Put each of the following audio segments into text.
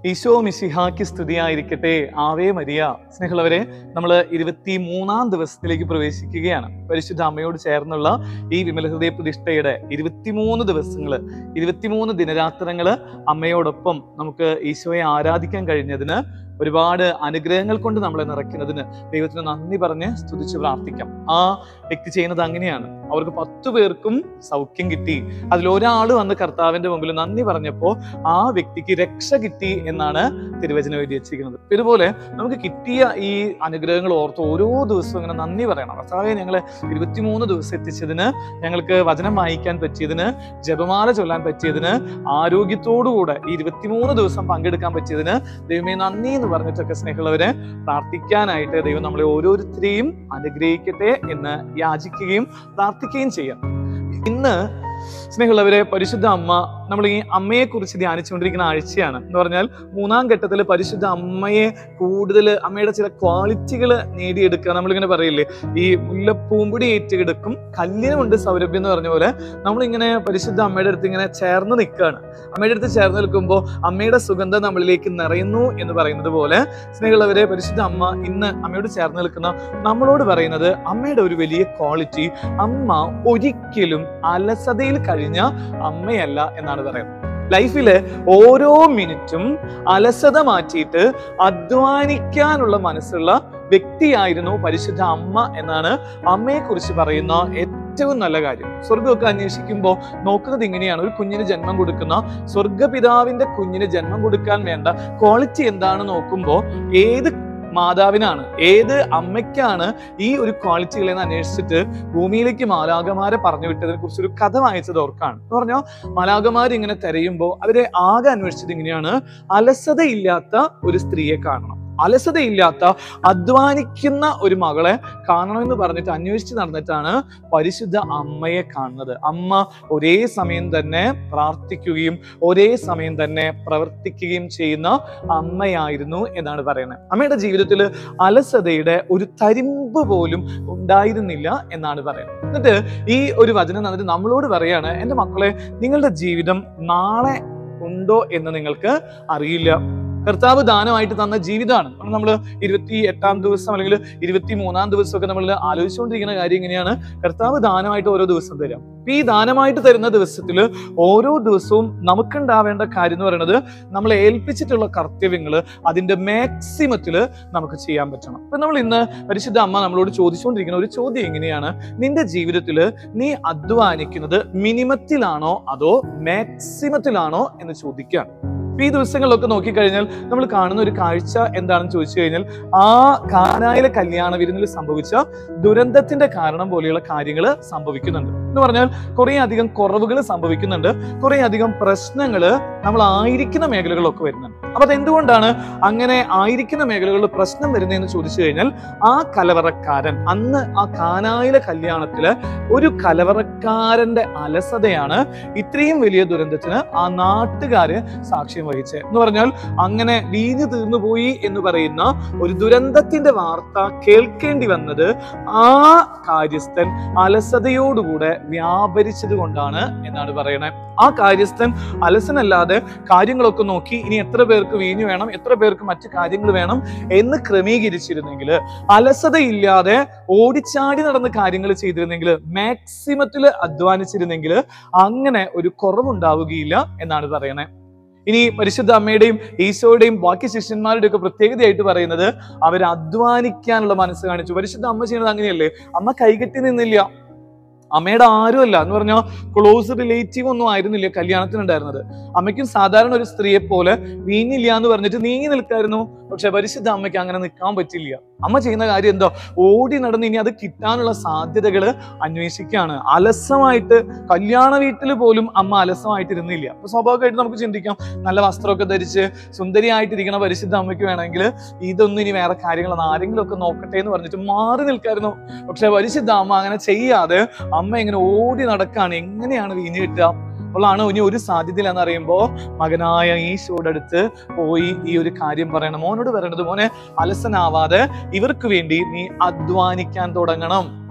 ഈശോ മിശിഹാക്ക് സ്തുതിയായിരിക്കട്ടെ Ave Maria സ്നേഹമുള്ളവരെ നമ്മൾ ഇരുപത്തി മൂന്നാം ദിവസത്തിലേക്ക് പ്രവേശിക്കുകയാണ് പരിശുദ്ധ അമ്മയോട് ചേർന്നുള്ള ഈ വിമല ഹൃദയ പ്രതിഷ്ഠയുടെ ഇരുപത്തിമൂന്ന് ദിവസങ്ങള് ഇരുപത്തിമൂന്ന് ദിനരാത്രങ്ങള് അമ്മയോടൊപ്പം നമുക്ക് ഈശോയെ ആരാധിക്കാൻ കഴിഞ്ഞതിന് ഒരുപാട് അനുഗ്രഹങ്ങൾ കൊണ്ട് നമ്മളെ നിറയ്ക്കുന്നതിന് ദൈവത്തിന് നന്ദി പറഞ്ഞ് സ്തുതിച്ച് പ്രാർത്ഥിക്കാം ആ വ്യക്തി ചെയ്യുന്നത് അങ്ങനെയാണ് അവർക്ക് പത്തു പേർക്കും സൗഖ്യം കിട്ടി അതിൽ ഒരാൾ വന്ന് കർത്താവിന്റെ മുമ്പിൽ നന്ദി പറഞ്ഞപ്പോൾ ആ വ്യക്തിക്ക് രക്ഷ കിട്ടി എന്നാണ് തിരുവചനം എഴുതി വെച്ചിരിക്കുന്നത് ഇതുപോലെ നമുക്ക് കിട്ടിയ ഈ അനുഗ്രഹങ്ങൾ ഓർത്ത് ഓരോ ദിവസവും ഇങ്ങനെ നന്ദി പറയണം കർത്താവെ ഞങ്ങളെ ഇരുപത്തിമൂന്ന് ദിവസം എത്തിച്ചതിന് ഞങ്ങൾക്ക് വചനം വായിക്കാൻ പറ്റിയതിന് ജപമാല ചൊല്ലാൻ പറ്റിയതിന് ആരോഗ്യത്തോടുകൂടെ ഈ ഇരുപത്തിമൂന്ന് ദിവസം പങ്കെടുക്കാൻ പറ്റിയതിന് ദൈവമേ നന്ദി എന്ന് പറഞ്ഞിട്ടൊക്കെ സ്നേഹമുള്ളവരെ പ്രാർത്ഥിക്കാനായിട്ട് ദൈവം നമ്മളെ ഓരോരുത്തരെയും അനുഗ്രഹിക്കട്ടെ എന്ന് യാചിക്കുകയും പ്രാർത്ഥിക്കുകയും ചെയ്യാം ഇന്ന് സ്നേഹമുള്ളവരെ പരിശുദ്ധ അമ്മ നമ്മൾ ഈ അമ്മയെ കുറിച്ച് ധ്യാനിച്ചുകൊണ്ടിരിക്കുന്ന ആഴ്ചയാണ് എന്ന് പറഞ്ഞാൽ മൂന്നാം ഘട്ടത്തിൽ പരിശുദ്ധ അമ്മയെ കൂടുതൽ അമ്മയുടെ ചില ക്വാളിറ്റികൾ നേടിയെടുക്കുക നമ്മളിങ്ങനെ പറയില്ലേ ഈ മുല്ലപ്പൂമ്പൊടി ഏറ്റുകിടക്കും കല്ലിനുമുണ്ട് സൗരഭ്യം എന്ന് പറഞ്ഞ പോലെ നമ്മളിങ്ങനെ പരിശുദ്ധ അമ്മയുടെ അടുത്ത് ഇങ്ങനെ ചേർന്ന് നിൽക്കുകയാണ് അമ്മയുടെ അടുത്ത് ചേർന്ന് നിൽക്കുമ്പോൾ അമ്മയുടെ സുഗന്ധം നമ്മളിലേക്ക് നിറയുന്നു എന്ന് പറയുന്നത് പോലെ സ്നേഹമുള്ളവരെ പരിശുദ്ധ അമ്മ ഇന്ന് അമ്മയോട് ചേർന്ന് നിൽക്കുന്ന നമ്മളോട് പറയുന്നത് അമ്മയുടെ ഒരു വലിയ ക്വാളിറ്റി അമ്മ ഒരിക്കലും അലസതയിൽ കഴിഞ്ഞ അമ്മയല്ല എന്നാണ് പറയുന്നത് ലൈഫില് ഓരോ മിനിറ്റും അലസത മാറ്റിയിട്ട് അധ്വാനിക്കാനുള്ള മനസ്സുള്ള വ്യക്തിയായിരുന്നു പരിശുദ്ധ അമ്മ എന്നാണ് അമ്മയെ കുറിച്ച് പറയുന്ന ഏറ്റവും നല്ല കാര്യം സ്വർഗമൊക്കെ അന്വേഷിക്കുമ്പോൾ നോക്കുന്നത് ഇങ്ങനെയാണ് ഒരു കുഞ്ഞിന് ജന്മം കൊടുക്കുന്ന സ്വർഗപിതാവിന്റെ കുഞ്ഞിന് ജന്മം കൊടുക്കാൻ വേണ്ട ക്വാളിറ്റി എന്താണ് നോക്കുമ്പോൾ ഏത് മാതാവിനാണ് ഏത് അമ്മയ്ക്കാണ് ഈ ഒരു ക്വാളിറ്റികളെ അന്വേഷിച്ചിട്ട് ഭൂമിയിലേക്ക് മാലാകമാരെ പറഞ്ഞു വിട്ടതിനെ കുറിച്ച് ഒരു കഥ വായിച്ചത് ഓർക്കാണ് എന്ന് പറഞ്ഞാൽ മാലാകമാർ ഇങ്ങനെ തിരയുമ്പോൾ അവരെ ആകെ അന്വേഷിച്ചത് ഇങ്ങനെയാണ് അലസതയില്ലാത്ത ഒരു സ്ത്രീയെ കാണണം അലസതയില്ലാത്ത അധ്വാനിക്കുന്ന ഒരു മകളെ കാണണമെന്ന് പറഞ്ഞിട്ട് അന്വേഷിച്ച് നടന്നിട്ടാണ് പരിശുദ്ധ അമ്മയെ കാണുന്നത് അമ്മ ഒരേ സമയം തന്നെ പ്രാർത്ഥിക്കുകയും ഒരേ സമയം തന്നെ പ്രവർത്തിക്കുകയും ചെയ്യുന്ന അമ്മയായിരുന്നു എന്നാണ് പറയുന്നത് അമ്മയുടെ ജീവിതത്തിൽ അലസതയുടെ ഒരു തരിമ്പ് പോലും ഉണ്ടായിരുന്നില്ല എന്നാണ് പറയുന്നത് എന്നിട്ട് ഈ ഒരു വചനം എന്നിട്ട് നമ്മളോട് പറയാണ് എൻ്റെ മക്കളെ നിങ്ങളുടെ ജീവിതം നാളെ ഉണ്ടോ എന്ന് നിങ്ങൾക്ക് അറിയില്ല കർത്താവ് ദാനമായിട്ട് തന്ന ജീവിതമാണ് നമ്മൾ ഇരുപത്തി എട്ടാം ദിവസം അല്ലെങ്കിൽ ഇരുപത്തി മൂന്നാം ദിവസമൊക്കെ നമ്മൾ ആലോചിച്ചുകൊണ്ടിരിക്കുന്ന കാര്യം ഇങ്ങനെയാണ് കർത്താവ് ദാനമായിട്ട് ഓരോ ദിവസം തരാം അപ്പൊ ഈ ദാനമായിട്ട് തരുന്ന ദിവസത്തിൽ ഓരോ ദിവസവും നമുക്കുണ്ടാവേണ്ട കാര്യം എന്ന് പറയുന്നത് നമ്മളെ ഏൽപ്പിച്ചിട്ടുള്ള കർത്തവ്യങ്ങൾ അതിന്റെ മാക്സിമത്തിൽ നമുക്ക് ചെയ്യാൻ പറ്റണം അപ്പൊ നമ്മൾ ഇന്ന് പരിശുദ്ധ അമ്മ നമ്മളോട് ചോദിച്ചുകൊണ്ടിരിക്കുന്ന ഒരു ചോദ്യം എങ്ങനെയാണ് നിന്റെ ജീവിതത്തിൽ നീ അധ്വാനിക്കുന്നത് മിനിമത്തിലാണോ അതോ മാക്സിമത്തിലാണോ എന്ന് ചോദിക്കുകയാണ് അപ്പൊ ഈ ദിവസങ്ങളിലൊക്കെ നോക്കിക്കഴിഞ്ഞാൽ നമ്മൾ കാണുന്ന ഒരു കാഴ്ച എന്താണെന്ന് ചോദിച്ചു കഴിഞ്ഞാൽ ആ കാനായിലെ കല്യാണ വിരുന്നിൽ സംഭവിച്ച ദുരന്തത്തിന്റെ കാരണം പോലെയുള്ള കാര്യങ്ങൾ സംഭവിക്കുന്നുണ്ട് എന്ന് പറഞ്ഞാൽ കുറെ അധികം കുറവുകൾ സംഭവിക്കുന്നുണ്ട് കുറെ അധികം പ്രശ്നങ്ങൾ നമ്മൾ ആയിരിക്കുന്ന മേഖലകളിലൊക്കെ വരുന്നുണ്ട് അപ്പൊ അതെന്തുകൊണ്ടാണ് അങ്ങനെ ആയിരിക്കുന്ന മേഖലകളിൽ പ്രശ്നം വരുന്നതെന്ന് ചോദിച്ചു കഴിഞ്ഞാൽ ആ കലവറക്കാരൻ അന്ന് ആ കാനായിലെ കല്യാണത്തില് ഒരു കലവറക്കാരന്റെ അലസതയാണ് ഇത്രയും വലിയ ദുരന്തത്തിന് ആ നാട്ടുകാര് സാക്ഷ്യം വഹിച്ചത് എന്ന് പറഞ്ഞാൽ അങ്ങനെ വീഞ്ഞു തീർന്നു പോയി എന്ന് പറയുന്ന ഒരു ദുരന്തത്തിന്റെ വാർത്ത കേൾക്കേണ്ടി വന്നത് ആ കാര്യസ്ഥൻ അലസതയോടുകൂടെ വ്യാപരിച്ചത് കൊണ്ടാണ് എന്നാണ് പറയണത് ആ കാര്യസ്ഥൻ അലസനല്ലാതെ കാര്യങ്ങളൊക്കെ നോക്കി ഇനി എത്ര പേർക്ക് വീഞ്ഞു വേണം എത്ര പേർക്ക് മറ്റു കാര്യങ്ങൾ വേണം എന്ന് ക്രമീകരിച്ചിരുന്നെങ്കിൽ അലസതയില്ലാതെ ഓടിച്ചാടി നടന്ന് കാര്യങ്ങൾ ചെയ്തിരുന്നെങ്കിൽ മാക്സിമത്തിൽ അധ്വാനിച്ചിരുന്നെങ്കിൽ അങ്ങനെ ഒരു കുറവുണ്ടാവുകയില്ല എന്നാണ് പറയണത് ഇനി പരിശുദ്ധ അമ്മയുടെയും ഈശോയുടെയും ബാക്കി ശിഷ്യന്മാരുടെയും ഒക്കെ പ്രത്യേകതയായിട്ട് പറയുന്നത് അവർ അധ്വാനിക്കാനുള്ള മനസ്സ് കാണിച്ചു പരിശുദ്ധ അമ്മ ചെയ്യുന്നത് അങ്ങനെയല്ലേ അമ്മ കൈകെട്ടി നിന്നില്ല അമ്മയുടെ ആരുമല്ല എന്ന് പറഞ്ഞാൽ ക്ലോസ് റിലേറ്റീവ് ഒന്നും ആയിരുന്നില്ല കല്യാണത്തിനുണ്ടായിരുന്നത് അമ്മയ്ക്കും സാധാരണ ഒരു സ്ത്രീയെ പോലെ വീഞ്ഞില്ല എന്ന് പറഞ്ഞിട്ട് നീങ്ങി നിൽക്കായിരുന്നു പക്ഷെ പരിശുദ്ധ അമ്മയ്ക്ക് അങ്ങനെ നിൽക്കാൻ പറ്റില്ല അമ്മ ചെയ്യുന്ന കാര്യം എന്തോ ഓടി നടന്ന് ഇനി അത് കിട്ടാനുള്ള സാധ്യതകൾ അന്വേഷിക്കുകയാണ് അലസമായിട്ട് കല്യാണ വീട്ടിൽ പോലും അമ്മ അലസമായിട്ട് ഇരുന്നില്ല അപ്പൊ സ്വാഭാവികമായിട്ട് നമുക്ക് ചിന്തിക്കാം നല്ല വസ്ത്രമൊക്കെ ധരിച്ച് സുന്ദരിയായിട്ടിരിക്കുന്ന പരിശുദ്ധ അമ്മയ്ക്ക് വേണമെങ്കിൽ ഇതൊന്നും ഇനി വേറെ കാര്യങ്ങളൊന്നും ആരെങ്കിലും ഒക്കെ നോക്കട്ടെ എന്ന് പറഞ്ഞിട്ട് മാറി നിൽക്കായിരുന്നു പക്ഷെ പരിശുദ്ധ അമ്മ അങ്ങനെ ചെയ്യാതെ അമ്മ ഇങ്ങനെ ഓടി നടക്കാണ് എങ്ങനെയാണ് വീഞ്ഞു കിട്ടുക അപ്പോഴാണ് ഇനി ഒരു സാധ്യതയില്ലെന്ന് അറിയുമ്പോൾ മകനായ ഈശോയുടെ അടുത്ത് പോയി ഈ ഒരു കാര്യം പറയണം മോനോട് പറയണത് മോനെ അലസനാവാതെ ഇവർക്ക് വേണ്ടി നീ അധ്വാനിക്കാൻ തുടങ്ങണം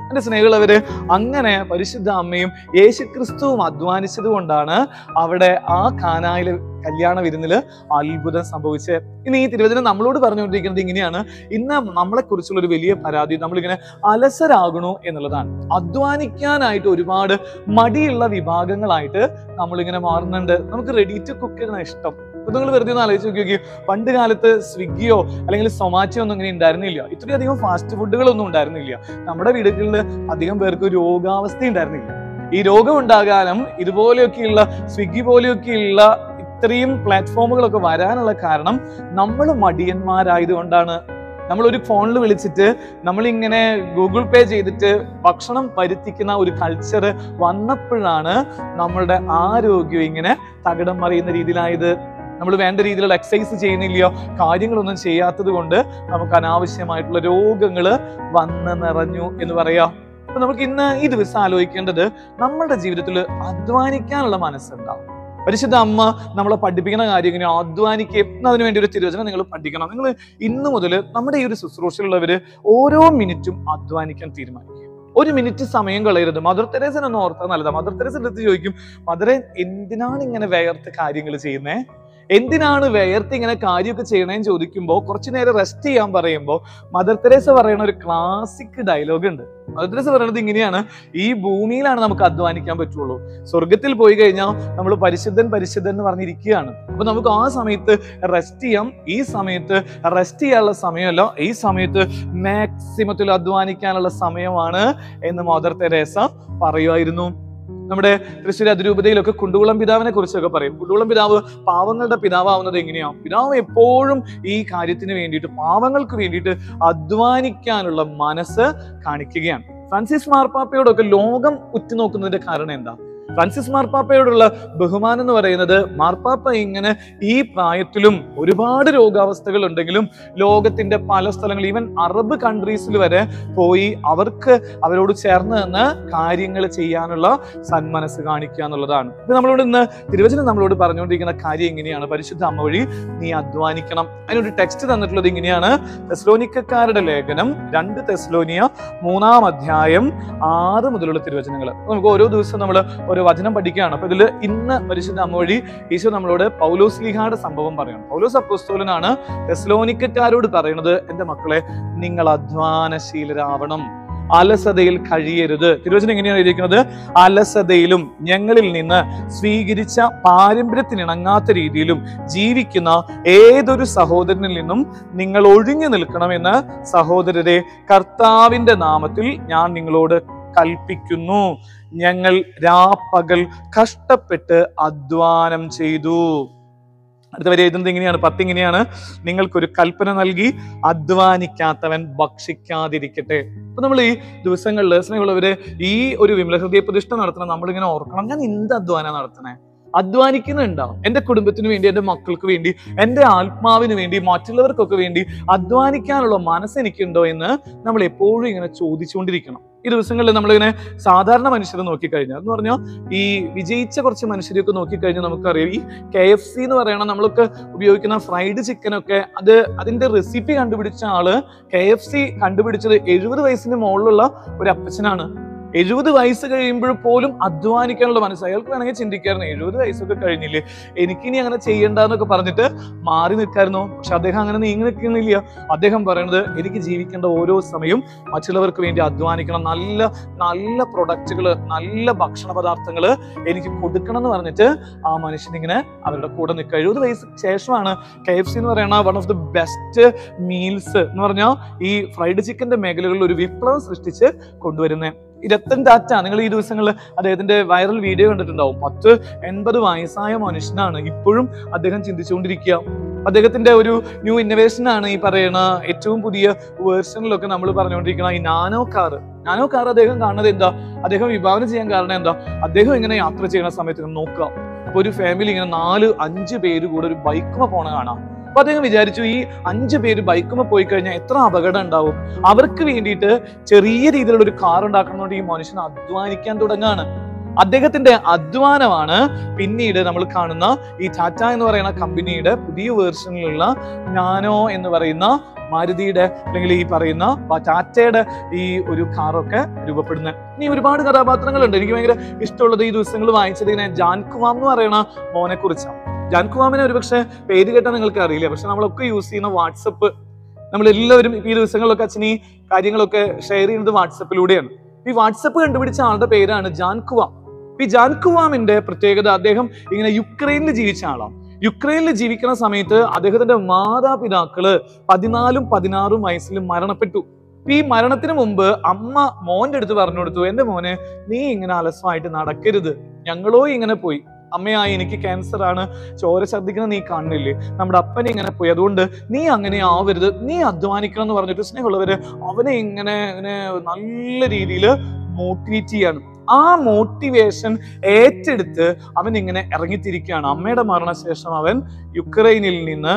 എന്റെ സ്നേഹികളവര് അങ്ങനെ പരിശുദ്ധ അമ്മയും യേശുക്രിസ്തുവും അധ്വാനിച്ചത് കൊണ്ടാണ് അവിടെ ആ കാനായിലെ കല്യാണ വിരുന്നില് അത്ഭുതം സംഭവിച്ചത് ഇനി ഈ തിരുവചനം നമ്മളോട് പറഞ്ഞുകൊണ്ടിരിക്കുന്നത് ഇങ്ങനെയാണ് ഇന്ന് നമ്മളെ കുറിച്ചുള്ള ഒരു വലിയ പരാതി നമ്മളിങ്ങനെ അലസരാകണു എന്നുള്ളതാണ് അധ്വാനിക്കാനായിട്ട് ഒരുപാട് മടിയുള്ള വിഭാഗങ്ങളായിട്ട് നമ്മളിങ്ങനെ മാറുന്നുണ്ട് നമുക്ക് റെഡി ടു കുക്ക് ആണ് ഇഷ്ടം അപ്പൊ നിങ്ങൾ വെറുതെ ഒന്ന് ആലോചിച്ച് നോക്കി നോക്കി പണ്ട് കാലത്ത് സ്വിഗ്ഗിയോ അല്ലെങ്കിൽ സൊമാറ്റോ ഒന്നും ഇങ്ങനെ ഉണ്ടായിരുന്നില്ല ഇത്രയധികം ഫാസ്റ്റ് ഫുഡുകളൊന്നും ഉണ്ടായിരുന്നില്ല നമ്മുടെ വീടുകളിൽ അധികം പേർക്ക് രോഗാവസ്ഥ ഉണ്ടായിരുന്നില്ല ഈ രോഗം ഉണ്ടാകാനും ഇതുപോലെയൊക്കെയുള്ള സ്വിഗ്ഗി പോലെയൊക്കെയുള്ള ഇത്രയും പ്ലാറ്റ്ഫോമുകളൊക്കെ വരാനുള്ള കാരണം നമ്മൾ മടിയന്മാരായതുകൊണ്ടാണ് നമ്മൾ ഒരു ഫോണിൽ വിളിച്ചിട്ട് നമ്മളിങ്ങനെ ഗൂഗിൾ പേ ചെയ്തിട്ട് ഭക്ഷണം വരുത്തിക്കുന്ന ഒരു കൾച്ചർ വന്നപ്പോഴാണ് നമ്മളുടെ ആരോഗ്യം ഇങ്ങനെ തകിടം മറിയുന്ന രീതിയിലായത് നമ്മൾ വേണ്ട രീതിയിലുള്ള എക്സസൈസ് ചെയ്യുന്നില്ല കാര്യങ്ങളൊന്നും ചെയ്യാത്തത് കൊണ്ട് നമുക്ക് അനാവശ്യമായിട്ടുള്ള രോഗങ്ങൾ വന്ന് നിറഞ്ഞു എന്ന് പറയാം അപ്പൊ നമുക്ക് ഇന്ന് ഈ ദിവസം ആലോചിക്കേണ്ടത് നമ്മുടെ ജീവിതത്തിൽ അധ്വാനിക്കാനുള്ള മനസ്സുണ്ടാവും പരിശുദ്ധ അമ്മ നമ്മളെ പഠിപ്പിക്കുന്ന കാര്യം ഇങ്ങനെ അധ്വാനിക്കുകയും ഇന്ന് അതിനു വേണ്ടി ഒരു തിരുവചനം നിങ്ങൾ പഠിക്കണം നിങ്ങൾ ഇന്ന് മുതൽ നമ്മുടെ ഈ ഒരു ശുശ്രൂഷയിലുള്ളവര് ഓരോ മിനിറ്റും അധ്വാനിക്കാൻ തീരുമാനിക്കുക ഒരു മിനിറ്റ് സമയം കളയരുത് മദർ തെരേസൻ ഒന്ന് ഓർത്താൽ നല്ലതാ മദർ തെരേസൻ അടുത്ത് ചോദിക്കും മദറെ എന്തിനാണ് ഇങ്ങനെ വേർത്ത് കാര്യങ്ങൾ ചെയ്യുന്നേ എന്തിനാണ് വേർത്ത് ഇങ്ങനെ കാര്യമൊക്കെ ചെയ്യണേന്ന് ചോദിക്കുമ്പോൾ കുറച്ചു നേരം റെസ്റ്റ് ചെയ്യാൻ പറയുമ്പോൾ മദർ തെരേസ പറയുന്ന ഒരു ക്ലാസിക് ഡയലോഗ് ഉണ്ട് മദർ തെരേസ പറയുന്നത് ഇങ്ങനെയാണ് ഈ ഭൂമിയിലാണ് നമുക്ക് അധ്വാനിക്കാൻ പറ്റുള്ളൂ സ്വർഗത്തിൽ പോയി കഴിഞ്ഞാൽ നമ്മൾ പരിശുദ്ധൻ പരിശുദ്ധൻ എന്ന് പറഞ്ഞിരിക്കുകയാണ് അപ്പൊ നമുക്ക് ആ സമയത്ത് റെസ്റ്റ് ചെയ്യാം ഈ സമയത്ത് റെസ്റ്റ് ചെയ്യാനുള്ള സമയമല്ല ഈ സമയത്ത് മാക്സിമത്തിൽ അധ്വാനിക്കാനുള്ള സമയമാണ് എന്ന് മദർ തെരേസ പറയുമായിരുന്നു നമ്മുടെ തൃശ്ശൂർ അതിരൂപതയിലൊക്കെ കുണ്ടുകുളം പിതാവിനെ കുറിച്ചൊക്കെ പറയും കുണ്ടുകുളം പിതാവ് പാവങ്ങളുടെ പിതാവാവുന്നത് എങ്ങനെയാ പിതാവ് എപ്പോഴും ഈ കാര്യത്തിന് വേണ്ടിയിട്ട് പാവങ്ങൾക്ക് വേണ്ടിയിട്ട് അധ്വാനിക്കാനുള്ള മനസ്സ് കാണിക്കുകയാണ് ഫ്രാൻസിസ് മാർപ്പാപ്പയോടൊക്കെ ലോകം ഉറ്റുനോക്കുന്നതിന്റെ കാരണം എന്താ ഫ്രാൻസിസ് മാർപ്പാപ്പയോടുള്ള ബഹുമാനം എന്ന് പറയുന്നത് മാർപ്പാപ്പ ഇങ്ങനെ ഈ പ്രായത്തിലും ഒരുപാട് രോഗാവസ്ഥകൾ ഉണ്ടെങ്കിലും ലോകത്തിന്റെ പല സ്ഥലങ്ങളിൽ ഈവൻ അറബ് കൺട്രീസിൽ വരെ പോയി അവർക്ക് അവരോട് ചേർന്ന് നിന്ന് കാര്യങ്ങൾ ചെയ്യാനുള്ള സന്മനസ് കാണിക്കുക എന്നുള്ളതാണ് ഇത് നമ്മളോട് ഇന്ന് തിരുവചനം നമ്മളോട് പറഞ്ഞുകൊണ്ടിരിക്കുന്ന കാര്യം ഇങ്ങനെയാണ് പരിശുദ്ധ അമ്മ വഴി നീ അധ്വാനിക്കണം അതിനൊരു ടെക്സ്റ്റ് തന്നിട്ടുള്ളത് ഇങ്ങനെയാണ് തെസ്ലോനിക്കക്കാരുടെ ലേഖനം രണ്ട് തെസ്ലോനിയ മൂന്നാം അധ്യായം ആറ് മുതലുള്ള തിരുവചനങ്ങൾ നമുക്ക് ഓരോ ദിവസം നമ്മൾ ഓരോ വചനം പഠിക്കുകയാണ് അപ്പൊ ഇതിൽ ഇന്ന് പരിശുദ്ധ അമ്മ വഴി ഈശോ നമ്മളോട് പൗലോസ് ലീഹായുടെ സംഭവം പറയണം പൗലോസ് അപ്പോസ്തോലനാണ് തെസ്ലോനിക്കക്കാരോട് പറയുന്നത് എന്റെ മക്കളെ നിങ്ങൾ അധ്വാനശീലരാവണം അലസതയിൽ കഴിയരുത് തിരുവചനം എങ്ങനെയാണ് എഴുതിയിരിക്കുന്നത് അലസതയിലും ഞങ്ങളിൽ നിന്ന് സ്വീകരിച്ച പാരമ്പര്യത്തിനിണങ്ങാത്ത രീതിയിലും ജീവിക്കുന്ന ഏതൊരു സഹോദരനിൽ നിന്നും നിങ്ങൾ ഒഴിഞ്ഞു നിൽക്കണമെന്ന് സഹോദരരെ കർത്താവിന്റെ നാമത്തിൽ ഞാൻ നിങ്ങളോട് കൽപ്പിക്കുന്നു ഞങ്ങൾ രാപ്പകൽ കഷ്ടപ്പെട്ട് അധ്വാനം ചെയ്തു അടുത്ത വരെ എഴുതുന്നത് ഇങ്ങനെയാണ് പത്ത് ഇങ്ങനെയാണ് നിങ്ങൾക്കൊരു കൽപ്പന നൽകി അധ്വാനിക്കാത്തവൻ ഭക്ഷിക്കാതിരിക്കട്ടെ അപ്പൊ നമ്മൾ ഈ ദിവസങ്ങളിൽ സ്നേഹമുള്ളവര് ഈ ഒരു വിമല ഹൃദയ പ്രതിഷ്ഠ നടത്തണം നമ്മളിങ്ങനെ ഓർക്കണം ഞാൻ എന്ത് അധ്വാനം നടത്തണേ അധ്വാനിക്കുന്നുണ്ടാവും എൻ്റെ കുടുംബത്തിന് വേണ്ടി എൻ്റെ മക്കൾക്ക് വേണ്ടി എൻ്റെ ആത്മാവിന് വേണ്ടി മറ്റുള്ളവർക്കൊക്കെ വേണ്ടി അധ്വാനിക്കാനുള്ള മനസ്സ് എനിക്കുണ്ടോ എന്ന് നമ്മൾ എപ്പോഴും ഇങ്ങനെ ചോദിച്ചുകൊണ്ടിരിക്കണം ഈ ദിവസങ്ങളിൽ നമ്മളിങ്ങനെ സാധാരണ മനുഷ്യരെ നോക്കിക്കഴിഞ്ഞാൽ എന്ന് പറഞ്ഞാൽ ഈ വിജയിച്ച കുറച്ച് മനുഷ്യരെയൊക്കെ നോക്കിക്കഴിഞ്ഞാൽ നമുക്കറിയാം ഈ കെ എഫ് സി എന്ന് പറയുന്ന നമ്മളൊക്കെ ഉപയോഗിക്കുന്ന ഫ്രൈഡ് ചിക്കനൊക്കെ അത് അതിന്റെ റെസിപ്പി കണ്ടുപിടിച്ച ആള് കെ എഫ് സി കണ്ടുപിടിച്ചത് എഴുപത് വയസ്സിന് മുകളിലുള്ള ഒരു അപ്പച്ചനാണ് എഴുപത് വയസ്സ് കഴിയുമ്പോൾ പോലും അധ്വാനിക്കാനുള്ള മനസ്സ് അയാൾക്ക് വേണമെങ്കിൽ ചിന്തിക്കായിരുന്നു എഴുപത് വയസ്സൊക്കെ കഴിഞ്ഞില്ലേ എനിക്കിനി അങ്ങനെ ചെയ്യണ്ടെന്നൊക്കെ പറഞ്ഞിട്ട് മാറി നിൽക്കായിരുന്നു പക്ഷെ അദ്ദേഹം അങ്ങനെ നീങ്ങി നിൽക്കുന്നില്ല അദ്ദേഹം പറയുന്നത് എനിക്ക് ജീവിക്കേണ്ട ഓരോ സമയവും മറ്റുള്ളവർക്ക് വേണ്ടി അധ്വാനിക്കണം നല്ല നല്ല പ്രൊഡക്റ്റുകൾ നല്ല ഭക്ഷണ പദാർത്ഥങ്ങൾ എനിക്ക് കൊടുക്കണം എന്ന് പറഞ്ഞിട്ട് ആ മനുഷ്യൻ ഇങ്ങനെ അവരുടെ കൂടെ നിൽക്കുക എഴുപത് വയസ്സ് ശേഷമാണ് കെ എഫ് സി എന്ന് പറയുന്ന one of the best meals എന്ന് പറഞ്ഞാൽ ഈ ഫ്രൈഡ് ചിക്കന്റെ മേഖലകളിൽ ഒരു വിപ്ലവം സൃഷ്ടിച്ച് കൊണ്ടുവരുന്നത് ഈ രത്തൻ ടാറ്റ നിങ്ങൾ ഈ ദിവസങ്ങളിൽ അദ്ദേഹത്തിന്റെ വൈറൽ വീഡിയോ കണ്ടിട്ടുണ്ടാവും പത്ത് എൺപത് വയസ്സായ മനുഷ്യനാണ് ഇപ്പോഴും അദ്ദേഹം ചിന്തിച്ചുകൊണ്ടിരിക്കുക അദ്ദേഹത്തിന്റെ ഒരു ന്യൂ ഇന്നോവേഷൻ ആണ് ഈ പറയുന്ന ഏറ്റവും പുതിയ വേർഷനിലൊക്കെ നമ്മൾ പറഞ്ഞുകൊണ്ടിരിക്കുന്ന ഈ നാനോ കാർ നാനോ കാർ അദ്ദേഹം കാണുന്നത് എന്താ അദ്ദേഹം വിഭാവനം ചെയ്യാൻ കാരണം എന്താ അദ്ദേഹം ഇങ്ങനെ യാത്ര ചെയ്യുന്ന സമയത്ത് ഇങ്ങനെ നോക്കുക അപ്പൊ ഒരു ഫാമിലി ഇങ്ങനെ നാല് അഞ്ച് പേര് കൂടെ ഒരു ബൈക്കുമ പോണ കാണാം അപ്പൊ അദ്ദേഹം വിചാരിച്ചു ഈ അഞ്ച് പേര് ബൈക്കുമ പോയി കഴിഞ്ഞാൽ എത്ര അപകടം ഉണ്ടാവും അവർക്ക് വേണ്ടിയിട്ട് ചെറിയ രീതിയിലുള്ള ഒരു കാർ ഉണ്ടാക്കണമെന്നുണ്ട് ഈ മനുഷ്യൻ അധ്വാനിക്കാൻ തുടങ്ങാണ് അദ്ദേഹത്തിന്റെ അധ്വാനമാണ് പിന്നീട് നമ്മൾ കാണുന്ന ഈ ടാറ്റ എന്ന് പറയുന്ന കമ്പനിയുടെ പുതിയ വേർഷനിലുള്ള നാനോ എന്ന് പറയുന്ന മാരുതിയുടെ അല്ലെങ്കിൽ ഈ പറയുന്ന വ- ടാറ്റയുടെ ഈ ഒരു കാറൊക്കെ രൂപപ്പെടുന്നത് ഇനി ഒരുപാട് കഥാപാത്രങ്ങളുണ്ട് എനിക്ക് ഭയങ്കര ഇഷ്ടമുള്ളത് ഈ ദിവസങ്ങൾ വായിച്ചത് ഇങ്ങനെ ജാൻകുവാം എന്ന് പറയുന്ന മോനെ കുറിച്ചാണ് ജാൻകുവാമിനെ ഒരുപക്ഷെ പേര് കേട്ടാൽ നിങ്ങൾക്ക് അറിയില്ല പക്ഷെ നമ്മളൊക്കെ യൂസ് ചെയ്യുന്ന വാട്സപ്പ് നമ്മൾ എല്ലാവരും ഈ ദിവസങ്ങളിലൊക്കെ അച്ഛൻ ഈ കാര്യങ്ങളൊക്കെ ഷെയർ ചെയ്യുന്നത് വാട്സപ്പിലൂടെയാണ് ഈ വാട്സപ്പ് കണ്ടുപിടിച്ച ആളുടെ പേരാണ് ജാൻകുവാം ഈ ജാൻകുവാമിന്റെ പ്രത്യേകത അദ്ദേഹം ഇങ്ങനെ യുക്രൈനിൽ ജീവിച്ച ആളാണ് യുക്രൈനിൽ ജീവിക്കുന്ന സമയത്ത് അദ്ദേഹത്തിന്റെ മാതാപിതാക്കള് പതിനാലും പതിനാറും വയസ്സിൽ മരണപ്പെട്ടു അപ്പൊ ഈ മരണത്തിന് മുമ്പ് അമ്മ മോന്റെ അടുത്ത് പറഞ്ഞു കൊടുത്തു എന്റെ മോനെ നീ ഇങ്ങനെ അലസമായിട്ട് നടക്കരുത് ഞങ്ങളോ ഇങ്ങനെ പോയി അമ്മയായി എനിക്ക് ക്യാൻസർ ആണ് ചോര ഛർദ്ദിക്കുന്ന നീ കാണുന്നില്ലേ നമ്മുടെ അപ്പനെ ഇങ്ങനെ പോയി അതുകൊണ്ട് നീ അങ്ങനെ ആവരുത് നീ അധ്വാനിക്കണം എന്ന് പറഞ്ഞിട്ട് സ്നേഹമുള്ളവര് അവനെ ഇങ്ങനെ ഇങ്ങനെ നല്ല രീതിയിൽ മോട്ടിവേറ്റ് ചെയ്യാണ് ആ മോട്ടിവേഷൻ ഏറ്റെടുത്ത് അവൻ ഇങ്ങനെ ഇറങ്ങിത്തിരിക്കുകയാണ് അമ്മയുടെ മരണശേഷം അവൻ യുക്രൈനിൽ നിന്ന്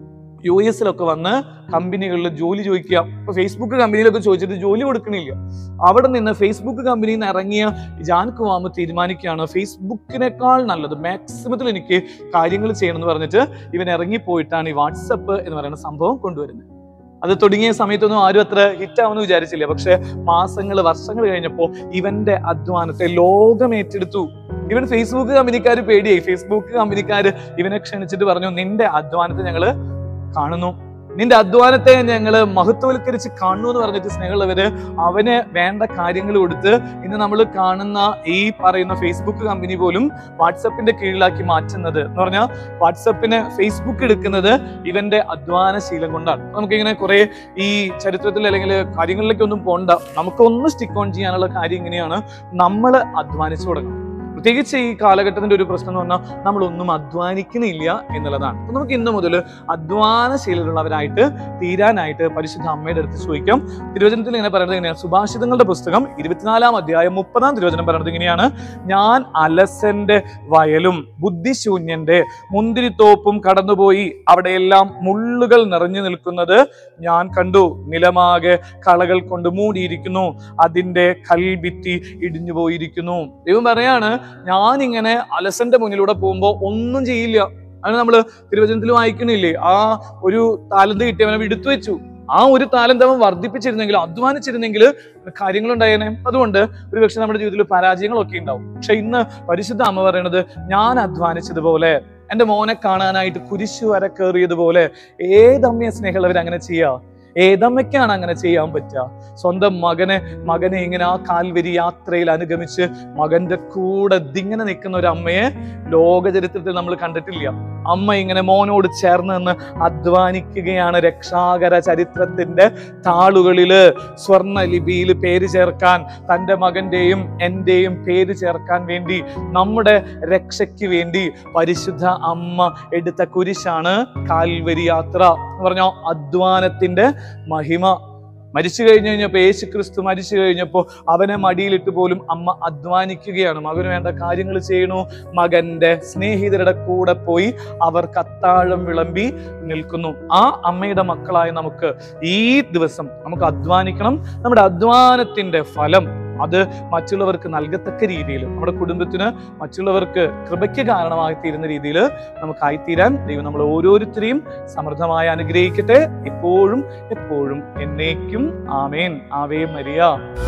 യു എസിലൊക്കെ വന്ന് കമ്പനികളിൽ ജോലി ചോദിക്കുക ഇപ്പൊ ഫേസ്ബുക്ക് കമ്പനിയിലൊക്കെ ചോദിച്ചിട്ട് ജോലി കൊടുക്കണില്ല അവിടെ നിന്ന് ഫേസ്ബുക്ക് കമ്പനിയിൽ നിന്ന് ഇറങ്ങിയ ജാൻ കുവാമ തീരുമാനിക്കുകയാണ് ഫേസ്ബുക്കിനേക്കാൾ നല്ലത് മാക്സിമത്തിൽ എനിക്ക് കാര്യങ്ങൾ ചെയ്യണം എന്ന് പറഞ്ഞിട്ട് ഇവൻ ഇറങ്ങിപ്പോയിട്ടാണ് ഈ വാട്സപ്പ് എന്ന് പറയുന്ന സംഭവം കൊണ്ടുവരുന്നത് അത് തുടങ്ങിയ സമയത്തൊന്നും ആരും അത്ര ഹിറ്റ് ആവുമെന്ന് വിചാരിച്ചില്ല പക്ഷെ മാസങ്ങൾ വർഷങ്ങൾ കഴിഞ്ഞപ്പോൾ ഇവന്റെ അധ്വാനത്തെ ലോകം ഏറ്റെടുത്തു ഇവൻ ഫേസ്ബുക്ക് കമ്പനിക്കാർ പേടിയായി ഫേസ്ബുക്ക് കമ്പനിക്കാർ ഇവനെ ക്ഷണിച്ചിട്ട് പറഞ്ഞു നിന്റെ അധ്വാനത്തെ ഞങ്ങള് കാണുന്നു നിന്റെ അധ്വാനത്തെ ഞങ്ങൾ മഹത്വവൽക്കരിച്ച് കാണുന്നു എന്ന് പറഞ്ഞിട്ട് സ്നേഹമുള്ളവര് അവന് വേണ്ട കാര്യങ്ങൾ കൊടുത്ത് ഇന്ന് നമ്മൾ കാണുന്ന ഈ പറയുന്ന ഫേസ്ബുക്ക് കമ്പനി പോലും വാട്സപ്പിന്റെ കീഴിലാക്കി മാറ്റുന്നത് എന്ന് പറഞ്ഞാൽ വാട്സപ്പിന് ഫേസ്ബുക്ക് എടുക്കുന്നത് ഇവന്റെ അധ്വാനശീലം കൊണ്ടാണ് നമുക്കിങ്ങനെ കുറെ ഈ ചരിത്രത്തിൽ അല്ലെങ്കിൽ കാര്യങ്ങളിലേക്കൊന്നും പോണ്ട നമുക്കൊന്ന് സ്റ്റിക്ക് ഓൺ ചെയ്യാനുള്ള കാര്യം ഇങ്ങനെയാണ് നമ്മൾ അധ്വാനിച്ചു തുടങ്ങണം പ്രത്യേകിച്ച് ഈ കാലഘട്ടത്തിന്റെ ഒരു പ്രശ്നം എന്ന് പറഞ്ഞാൽ നമ്മളൊന്നും അധ്വാനിക്കുന്നില്ല എന്നുള്ളതാണ് അപ്പൊ നമുക്ക് ഇന്ന് മുതൽ അധ്വാനശീലമുള്ളവരായിട്ട് തീരാനായിട്ട് പരിശുദ്ധ അമ്മയുടെ അടുത്ത് ചോദിക്കാം തിരുവചനത്തിൽ ഇങ്ങനെ പറയുന്നത് ഇങ്ങനെയാണ് സുഭാഷിതങ്ങളുടെ പുസ്തകം ഇരുപത്തിനാലാം അധ്യായം മുപ്പതാം തിരുവചനം പറയുന്നത് ഇങ്ങനെയാണ് ഞാൻ അലസന്റെ വയലും ബുദ്ധിശൂന്യന്റെ മുന്തിരിത്തോപ്പും കടന്നുപോയി അവിടെയെല്ലാം മുള്ളുകൾ നിറഞ്ഞു നിൽക്കുന്നത് ഞാൻ കണ്ടു നിലമാകെ കളകൾ കൊണ്ട് മൂടിയിരിക്കുന്നു അതിന്റെ കൽഭിത്തി ഇടിഞ്ഞു പോയിരിക്കുന്നു ദൈവം പറയാണ് ഞാൻ ഇങ്ങനെ അലസന്റെ മുന്നിലൂടെ പോകുമ്പോൾ ഒന്നും ചെയ്യില്ല അത് നമ്മൾ തിരുവചനത്തിൽ വായിക്കണില്ലേ ആ ഒരു താലന്ത് കിട്ടിയവനെ എടുത്തു വെച്ചു ആ ഒരു താലന്ത് അവൻ വർദ്ധിപ്പിച്ചിരുന്നെങ്കിൽ അധ്വാനിച്ചിരുന്നെങ്കിൽ കാര്യങ്ങളുണ്ടായേനെ അതുകൊണ്ട് ഒരുപക്ഷെ നമ്മുടെ ജീവിതത്തിൽ പരാജയങ്ങളൊക്കെ ഉണ്ടാവും പക്ഷെ ഇന്ന് പരിശുദ്ധ അമ്മ പറയണത് ഞാൻ അധ്വാനിച്ചതുപോലെ എന്റെ മോനെ കാണാനായിട്ട് കുരിശു വര കയറിയതുപോലെ ഏതമ്മയെ സ്നേഹമുള്ളവർ അങ്ങനെ ചെയ്യാ ഏതമ്മയ്ക്കാണ് അങ്ങനെ ചെയ്യാൻ പറ്റുക സ്വന്തം മകനെ മകനെ ഇങ്ങനെ ആ കാൽവരി യാത്രയിൽ അനുഗമിച്ച് മകന്റെ കൂടെ ദിങ്ങനെ നിൽക്കുന്ന ഒരു അമ്മയെ ലോക ചരിത്രത്തിൽ നമ്മൾ കണ്ടിട്ടില്ല അമ്മ ഇങ്ങനെ മോനോട് ചേർന്ന് നിന്ന് അധ്വാനിക്കുകയാണ് രക്ഷാകര ചരിത്രത്തിന്റെ താളുകളില് സ്വർണ്ണ ലിപിയിൽ പേര് ചേർക്കാൻ തൻ്റെ മകന്റെയും എന്റെയും പേര് ചേർക്കാൻ വേണ്ടി നമ്മുടെ രക്ഷയ്ക്ക് വേണ്ടി പരിശുദ്ധ അമ്മ എടുത്ത കുരിശാണ് കാൽവരി യാത്ര എന്ന് പറഞ്ഞ അധ്വാനത്തിന്റെ മഹിമ മരിച്ചു കഴിഞ്ഞു കഴിഞ്ഞപ്പോൾ യേശു ക്രിസ്തു മരിച്ചു കഴിഞ്ഞപ്പോൾ അവനെ മടിയിലിട്ട് പോലും അമ്മ അധ്വാനിക്കുകയാണ് മകന് വേണ്ട കാര്യങ്ങൾ ചെയ്യണു മകന്റെ സ്നേഹിതരുടെ കൂടെ പോയി അവർക്ക് അത്താഴം വിളമ്പി നിൽക്കുന്നു ആ അമ്മയുടെ മക്കളായ നമുക്ക് ഈ ദിവസം നമുക്ക് അധ്വാനിക്കണം നമ്മുടെ അധ്വാനത്തിന്റെ ഫലം അത് മറ്റുള്ളവർക്ക് നൽകത്തക്ക രീതിയിൽ നമ്മുടെ കുടുംബത്തിന് മറ്റുള്ളവർക്ക് കൃപയ്ക്ക് കാരണമായി തീരുന്ന രീതിയിൽ നമുക്കായിത്തീരാൻ ദൈവം നമ്മൾ ഓരോരുത്തരെയും സമൃദ്ധമായി അനുഗ്രഹിക്കട്ടെ ഇപ്പോഴും എപ്പോഴും എന്നേക്കും ആമേൻ ആവേ മരിയ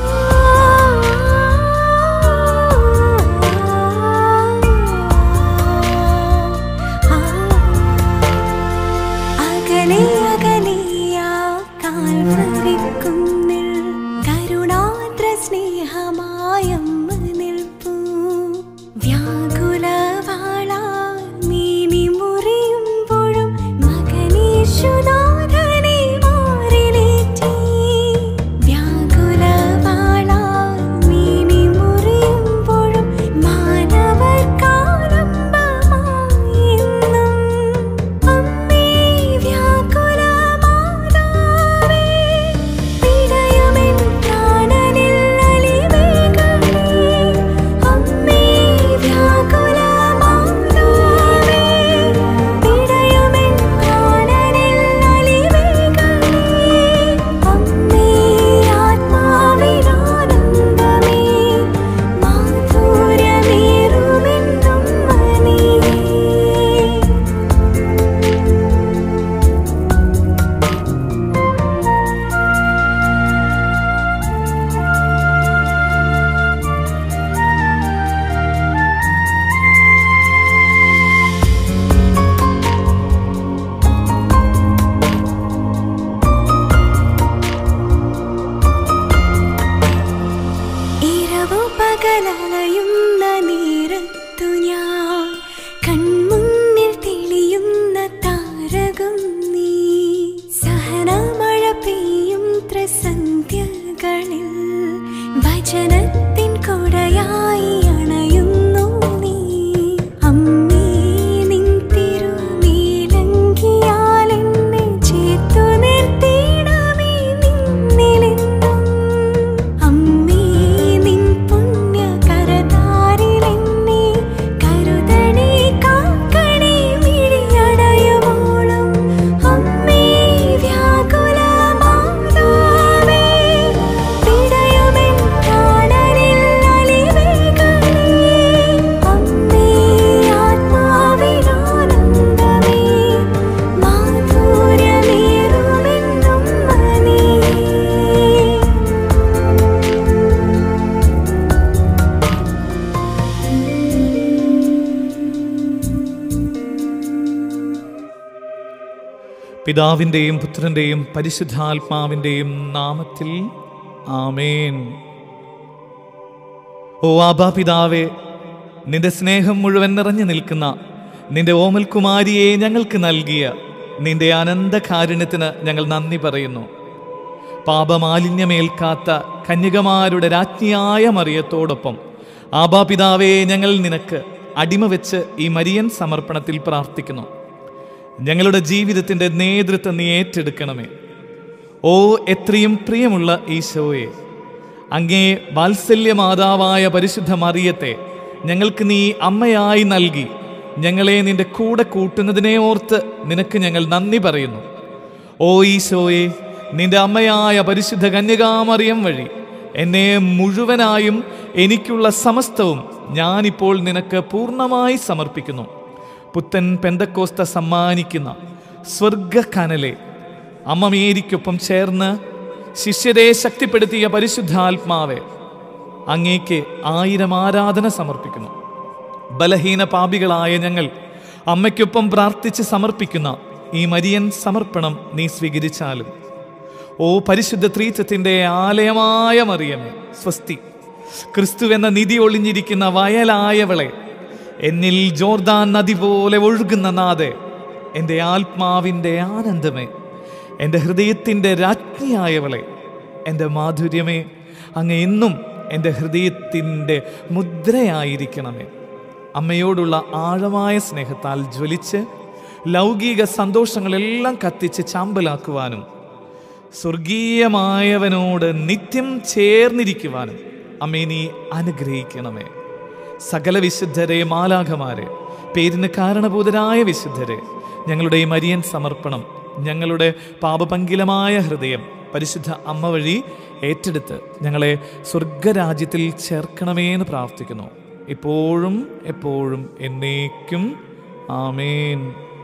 അകലെ അകലെയാ കാൽവരിക്കുന്നിൽ കരുണാദ്ര സ്നേഹമായമ്മ നിൽപ്പൂ വ്യാകുലവാളാ നീനി മുറിയുമ്പോഴും മകനീശുനാഥനെ മാറിലേറ്റി വ്യാകുലവാളാ പിതാവിൻ്റെയും പുത്രൻ്റെയും പരിശുദ്ധാത്മാവിൻ്റെയും നാമത്തിൽ ആമേൻ ഓ ആബാ പിതാവേ നിന്റെ സ്നേഹം മുഴുവൻ നിറഞ്ഞു നിൽക്കുന്ന നിന്റെ ഓമൽകുമാരിയെ ഞങ്ങൾക്ക് നൽകിയ നിന്റെ അനന്തകാരുണ്യത്തിന് ഞങ്ങൾ നന്ദി പറയുന്നു പാപമാലിന്യമേൽക്കാത്ത കന്യകമാരുടെ രാജ്ഞിയായ മറിയത്തോടൊപ്പം ആബാ പിതാവേ ഞങ്ങൾ നിനക്ക് അടിമ വെച്ച് ഈ മരിയൻ സമർപ്പണത്തിൽ പ്രാർത്ഥിക്കുന്നു ഞങ്ങളുടെ ജീവിതത്തിൻ്റെ നേതൃത്വം നീ ഏറ്റെടുക്കണമേ ഓ എത്രയും പ്രിയമുള്ള ഈശോയെ അങ്ങേ വാത്സല്യമാതാവായ പരിശുദ്ധ മറിയത്തെ ഞങ്ങൾക്ക് നീ അമ്മയായി നൽകി ഞങ്ങളെ നിന്റെ കൂടെ കൂട്ടുന്നതിനെ ഓർത്ത് നിനക്ക് ഞങ്ങൾ നന്ദി പറയുന്നു ഓ ഈശോയെ നിന്റെ അമ്മയായ പരിശുദ്ധ കന്യകാമറിയം വഴി എന്നെ മുഴുവനായും എനിക്കുള്ള സമസ്തവും ഞാനിപ്പോൾ നിനക്ക് പൂർണ്ണമായി സമർപ്പിക്കുന്നു പുത്തൻ പെന്തക്കോസ്ത സമ്മാനിക്കുന്ന സ്വർഗക്കനലെ അമ്മ മേരിക്കൊപ്പം ചേർന്ന് ശിഷ്യരെ ശക്തിപ്പെടുത്തിയ പരിശുദ്ധാത്മാവെ അങ്ങേക്ക് ആയിരം ആരാധന സമർപ്പിക്കുന്നു ബലഹീന പാപികളായ ഞങ്ങൾ അമ്മയ്ക്കൊപ്പം പ്രാർത്ഥിച്ച് സമർപ്പിക്കുന്ന ഈ മരിയൻ സമർപ്പണം നീ സ്വീകരിച്ചാലും ഓ പരിശുദ്ധ ത്രീത്വത്തിൻ്റെ ആലയമായ മറിയമേ സ്വസ്തി ക്രിസ്തു എന്ന നിധി ഒളിഞ്ഞിരിക്കുന്ന വയലായവളെ എന്നിൽ ജോർദാൻ നദി പോലെ ഒഴുകുന്ന നാഥെ എൻ്റെ ആത്മാവിൻ്റെ ആനന്ദമേ എൻ്റെ ഹൃദയത്തിൻ്റെ രാജ്ഞിയായവളെ എൻ്റെ മാധുര്യമേ അങ്ങ് എന്നും എൻ്റെ ഹൃദയത്തിൻ്റെ മുദ്രയായിരിക്കണമേ അമ്മയോടുള്ള ആഴമായ സ്നേഹത്താൽ ജ്വലിച്ച് ലൗകിക സന്തോഷങ്ങളെല്ലാം കത്തിച്ച് ചാമ്പലാക്കുവാനും സ്വർഗീയമായവനോട് നിത്യം ചേർന്നിരിക്കുവാനും അമ്മേ നീ അനുഗ്രഹിക്കണമേ സകല വിശുദ്ധരെ മാലാഖമാരെ പേരിന് കാരണഭൂതരായ വിശുദ്ധരെ ഞങ്ങളുടെ ഈ മരിയൻ സമർപ്പണം ഞങ്ങളുടെ പാപപങ്കിലമായ ഹൃദയം പരിശുദ്ധ അമ്മ വഴി ഏറ്റെടുത്ത് ഞങ്ങളെ സ്വർഗരാജ്യത്തിൽ ചേർക്കണമേ എന്ന് പ്രാർത്ഥിക്കുന്നു ഇപ്പോഴും എപ്പോഴും എന്നേക്കും ആമേൻ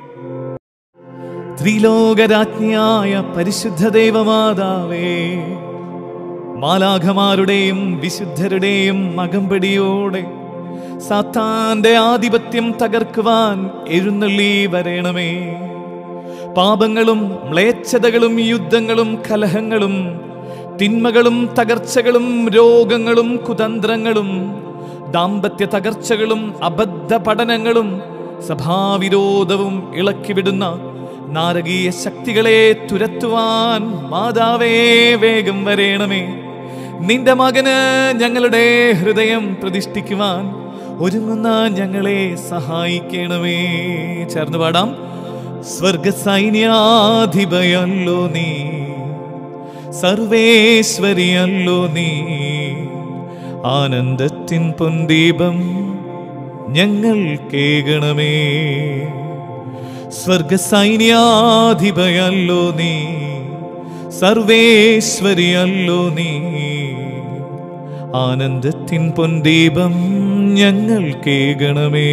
ത്രിലോകരാജ്ഞിയായ പരിശുദ്ധ ദൈവമാതാവേ മാലാഖമാരുടെയും വിശുദ്ധരുടെയും അകമ്പടിയോടെ സാത്താന്റെ ആധിപത്യം തകർക്കുവാൻ എഴുന്നള്ളി വരേണമേ പാപങ്ങളും മ്ലേച്ഛതകളും യുദ്ധങ്ങളും കലഹങ്ങളും തിന്മകളും തകർച്ചകളും രോഗങ്ങളും കുതന്ത്രങ്ങളും ദാമ്പത്യ തകർച്ചകളും അബദ്ധ പഠനങ്ങളും സഭാവിരോധവും ഇളക്കിവിടുന്ന നാരകീയ ശക്തികളെ തുരത്തുവാൻ മാതാവേ വേഗം വരേണമേ നിന്റെ മകന് ഞങ്ങളുടെ ഹൃദയം പ്രതിഷ്ഠിക്കുവാൻ ഒരുങ്ങുന്ന ഞങ്ങളെ സഹായിക്കണമേ ചേർന്ന് പാടാം സ്വർഗസൈന്യാധിപയല്ലോ നീ സർവേശ്വരിയല്ലോ നീ ആനന്ദത്തിൻ പൊന്തീപം ഞങ്ങൾ കേകണമേ സ്വർഗസൈന്യാധിപയല്ലോ നീ സർവേശ്വരിയല്ലോ നീ ആനന്ദത്തിൻ പൊന്തീപം ഞങ്ങൾ കേകണമേ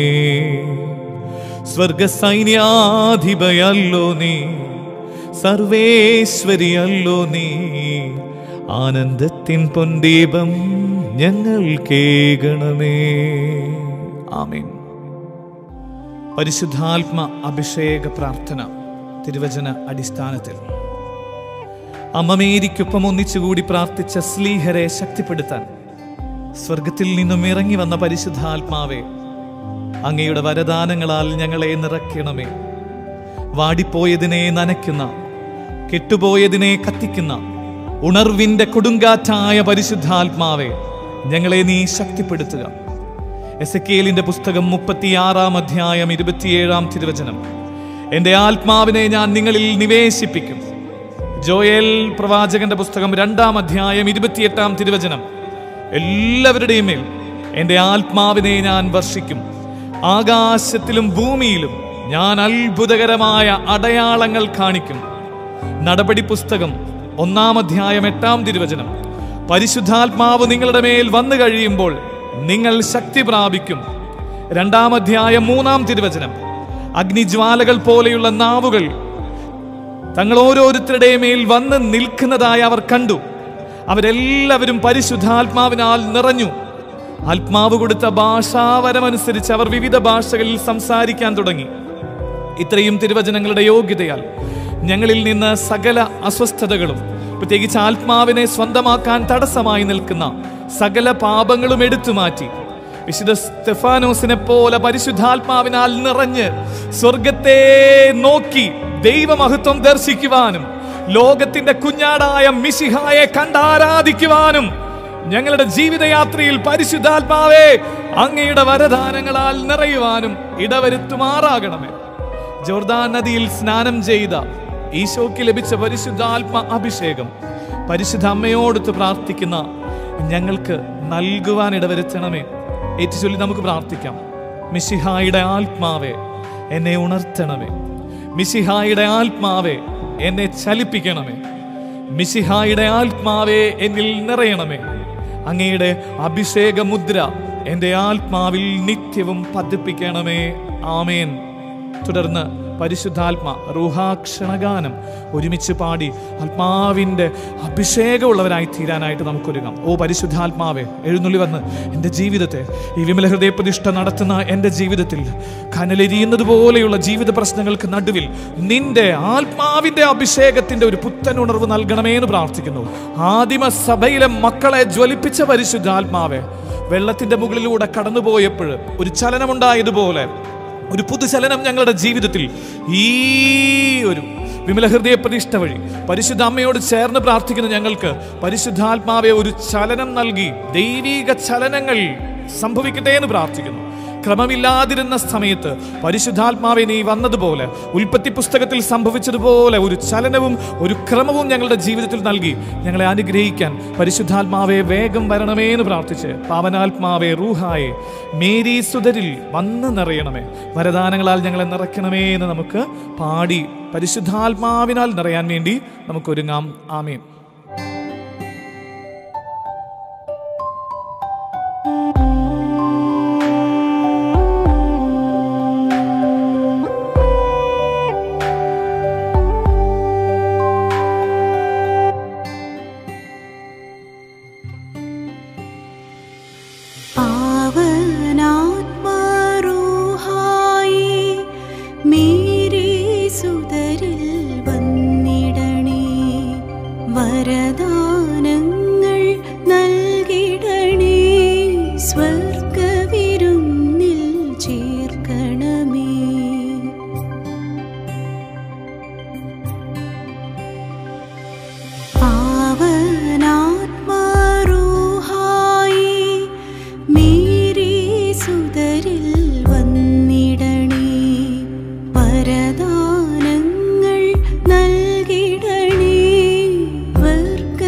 സ്വർഗസൈന്യാധിപയല്ലോ നീ സർവേശ്വരിയല്ലോ നീ ആനന്ദത്തിൻ പൊന്തീപം ഞങ്ങൾ കേകണമേ ആമീൻ പരിശുദ്ധാത്മ അഭിഷേക പ്രാർത്ഥന തിരുവചന അടിസ്ഥാനത്തിൽ അമ്മമേരിക്കൊപ്പം ഒന്നിച്ചുകൂടി പ്രാർത്ഥിച്ച സ്ലീഹരെ ശക്തിപ്പെടുത്താൻ സ്വർഗത്തിൽ നിന്നും ഇറങ്ങി വന്ന പരിശുദ്ധാത്മാവെ അങ്ങയുടെ വരദാനങ്ങളാൽ ഞങ്ങളെ നിറയ്ക്കണമേ വാടിപ്പോയതിനെ നനയ്ക്കുന്ന കെട്ടുപോയതിനെ കത്തിക്കുന്ന ഉണർവിന്റെ കൊടുങ്കാറ്റായ പരിശുദ്ധാത്മാവെ ഞങ്ങളെ നീ ശക്തിപ്പെടുത്തുക എസ് എ പുസ്തകം മുപ്പത്തിയാറാം അധ്യായം ഇരുപത്തിയേഴാം തിരുവചനം എൻ്റെ ആത്മാവിനെ ഞാൻ നിങ്ങളിൽ നിവേശിപ്പിക്കും ജോയേൽ പ്രവാചകന്റെ പുസ്തകം രണ്ടാം അധ്യായം ഇരുപത്തിയെട്ടാം തിരുവചനം എല്ലാവരുടെയും മേൽ എൻ്റെ ആത്മാവിനെ ഞാൻ വർഷിക്കും ആകാശത്തിലും ഭൂമിയിലും ഞാൻ അത്ഭുതകരമായ അടയാളങ്ങൾ കാണിക്കും നടപടി പുസ്തകം ഒന്നാം അധ്യായം എട്ടാം തിരുവചനം പരിശുദ്ധാത്മാവ് നിങ്ങളുടെ മേൽ വന്നു കഴിയുമ്പോൾ നിങ്ങൾ ശക്തി പ്രാപിക്കും രണ്ടാം അധ്യായം മൂന്നാം തിരുവചനം അഗ്നിജ്വാലകൾ പോലെയുള്ള നാവുകൾ തങ്ങൾ ഓരോരുത്തരുടെ മേൽ വന്ന് നിൽക്കുന്നതായി അവർ കണ്ടു അവരെല്ലാവരും പരിശുദ്ധാത്മാവിനാൽ നിറഞ്ഞു ആത്മാവ് കൊടുത്ത ഭാഷാവരമനുസരിച്ച് അവർ വിവിധ ഭാഷകളിൽ സംസാരിക്കാൻ തുടങ്ങി ഇത്രയും തിരുവചനങ്ങളുടെ യോഗ്യതയാൽ ഞങ്ങളിൽ നിന്ന് സകല അസ്വസ്ഥതകളും പ്രത്യേകിച്ച് ആത്മാവിനെ സ്വന്തമാക്കാൻ തടസ്സമായി നിൽക്കുന്ന സകല പാപങ്ങളും എടുത്തു മാറ്റി വിശുദ്ധ സ്തെഫാനോസിനെ പോലെ പരിശുദ്ധാത്മാവിനാൽ നിറഞ്ഞ് സ്വർഗത്തെ നോക്കി ദൈവമഹത്വം ദർശിക്കുവാനും ലോകത്തിന്റെ കുഞ്ഞാടായ മിശിഹായെ കണ്ടാരാധിക്കുവാനും ഞങ്ങളുടെ ജീവിതയാത്രയിൽ പരിശുദ്ധാത്മാവേ അങ്ങയുടെ വരദാനങ്ങളാൽ നിറയുവാനും ഇടവരുത്തുമാറാകണമേ ജോർദാൻ നദിയിൽ സ്നാനം ചെയ്ത ഈശോയ്ക്ക് ലഭിച്ച പരിശുദ്ധാത്മ അഭിഷേകം പരിശുദ്ധ അമ്മയോടൊത്ത് പ്രാർത്ഥിക്കുന്ന ഞങ്ങൾക്ക് നൽകുവാൻ ഇടവരുത്തണമേ ഏറ്റുചൊല്ലി നമുക്ക് പ്രാർത്ഥിക്കാം മിശിഹായുടെ ആത്മാവെ എന്നെ ഉണർത്തണമേ മിശിഹായുടെ ആത്മാവെ എന്നെ ചലിപ്പിക്കണമേ മിശിഹായുടെ ആത്മാവെ എന്നിൽ നിറയണമേ അങ്ങയുടെ അഭിഷേക മുദ്ര എൻ്റെ ആത്മാവിൽ നിത്യവും പതിപ്പിക്കണമേ ആമേൻ തുടർന്ന് പരിശുദ്ധാത്മ റൂഹാക്ഷണഗാനം ഒരുമിച്ച് പാടി ആത്മാവിൻ്റെ അഭിഷേകമുള്ളവരായി തീരാനായിട്ട് നമുക്കൊരുങ്ങാം ഓ പരിശുദ്ധാത്മാവെ എഴുന്നള്ളി വന്ന് എൻ്റെ ജീവിതത്തെ ഈ വിമല ഹൃദയ പ്രതിഷ്ഠ നടത്തുന്ന എൻ്റെ ജീവിതത്തിൽ കനലെരിയുന്നത് പോലെയുള്ള ജീവിത പ്രശ്നങ്ങൾക്ക് നടുവിൽ നിന്റെ ആത്മാവിൻ്റെ അഭിഷേകത്തിൻ്റെ ഒരു പുത്തൻ ഉണർവ് നൽകണമേ എന്ന് പ്രാർത്ഥിക്കുന്നു ആദിമ സഭയിലെ മക്കളെ ജ്വലിപ്പിച്ച പരിശുദ്ധാത്മാവെ വെള്ളത്തിന്റെ മുകളിലൂടെ കടന്നുപോയപ്പോൾ ഒരു ചലനമുണ്ടായതുപോലെ ഒരു പുതുചലനം ഞങ്ങളുടെ ജീവിതത്തിൽ ഈ ഒരു വിമല ഹൃദയ പ്രതിഷ്ഠ വഴി പരിശുദ്ധ അമ്മയോട് ചേർന്ന് പ്രാർത്ഥിക്കുന്ന ഞങ്ങൾക്ക് പരിശുദ്ധാത്മാവെ ഒരു ചലനം നൽകി ദൈവീക ചലനങ്ങൾ സംഭവിക്കട്ടെ എന്ന് പ്രാർത്ഥിക്കുന്നു ക്രമമില്ലാതിരുന്ന സമയത്ത് പരിശുദ്ധാത്മാവെ നീ വന്നതുപോലെ ഉൽപ്പത്തി പുസ്തകത്തിൽ സംഭവിച്ചതുപോലെ ഒരു ചലനവും ഒരു ക്രമവും ഞങ്ങളുടെ ജീവിതത്തിൽ നൽകി ഞങ്ങളെ അനുഗ്രഹിക്കാൻ പരിശുദ്ധാത്മാവെ വേഗം വരണമേ എന്ന് പ്രാർത്ഥിച്ച് പാവനാത്മാവെ റൂഹായെ മേരി സുതരിൽ വന്ന് നിറയണമേ വരദാനങ്ങളാൽ ഞങ്ങളെ നിറയ്ക്കണമേ എന്ന് നമുക്ക് പാടി പരിശുദ്ധാത്മാവിനാൽ നിറയാൻ വേണ്ടി നമുക്കൊരുങ്ങാം ആമേൻ പാവനാത്മാരൂഹായി മേരി സുതരിൽ വന്നിടണേ വരദാനങ്ങൾ നൽകിടണേ സ്വർഗവിരുന്നിൽ ചേർക്കണമേ പാവനാത്മാരൂഹായി മേരി സുതരിൽ വന്നിടണേ വരദാനങ്ങൾ നൽകിടണേ വർഗ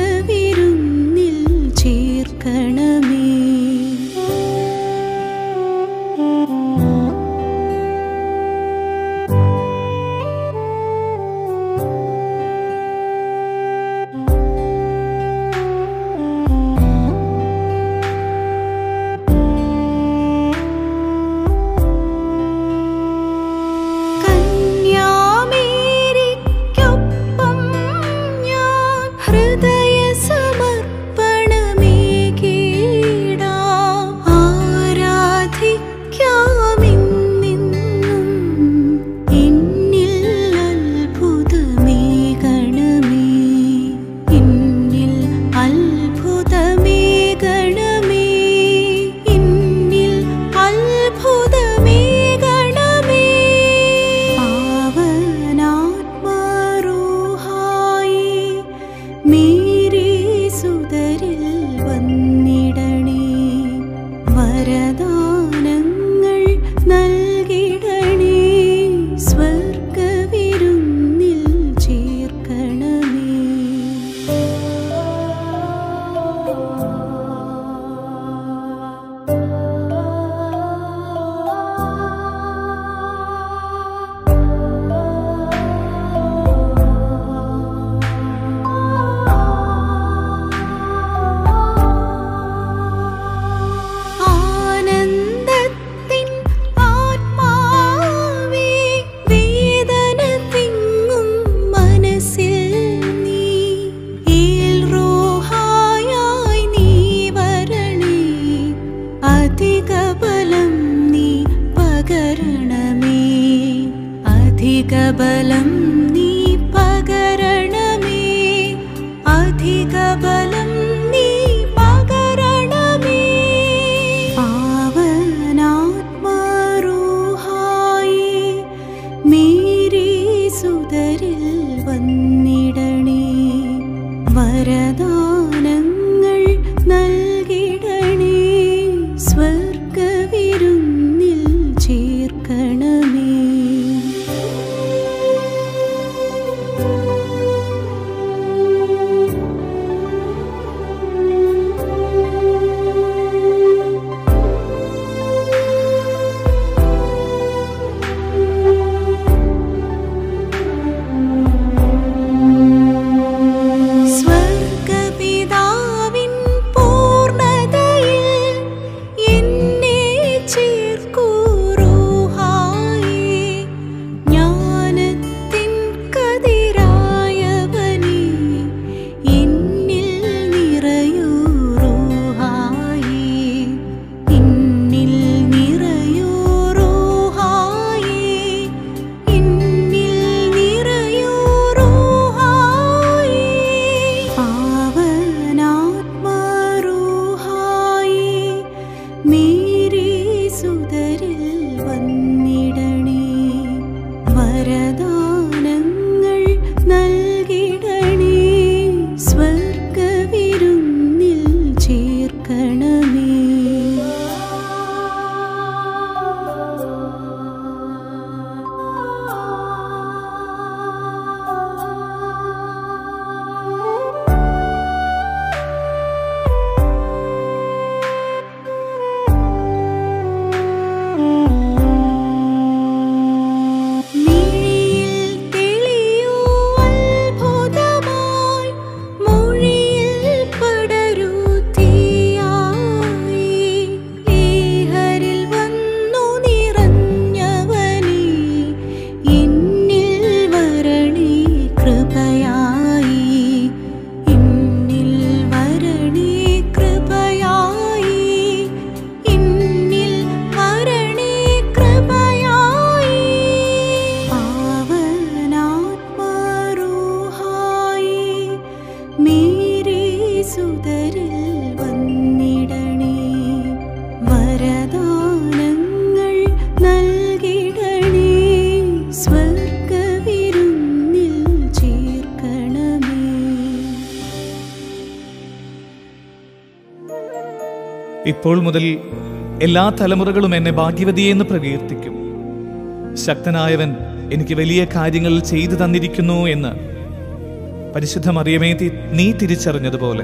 ഇപ്പോൾ മുതൽ എല്ലാ തലമുറകളും എന്നെ ഭാഗ്യവതിയെന്ന് പ്രകീർത്തിക്കും ശക്തനായവൻ എനിക്ക് വലിയ കാര്യങ്ങൾ ചെയ്തു തന്നിരിക്കുന്നു എന്ന് പരിശുദ്ധ മറിയമേ തി- നീ തിരിച്ചറിഞ്ഞതുപോലെ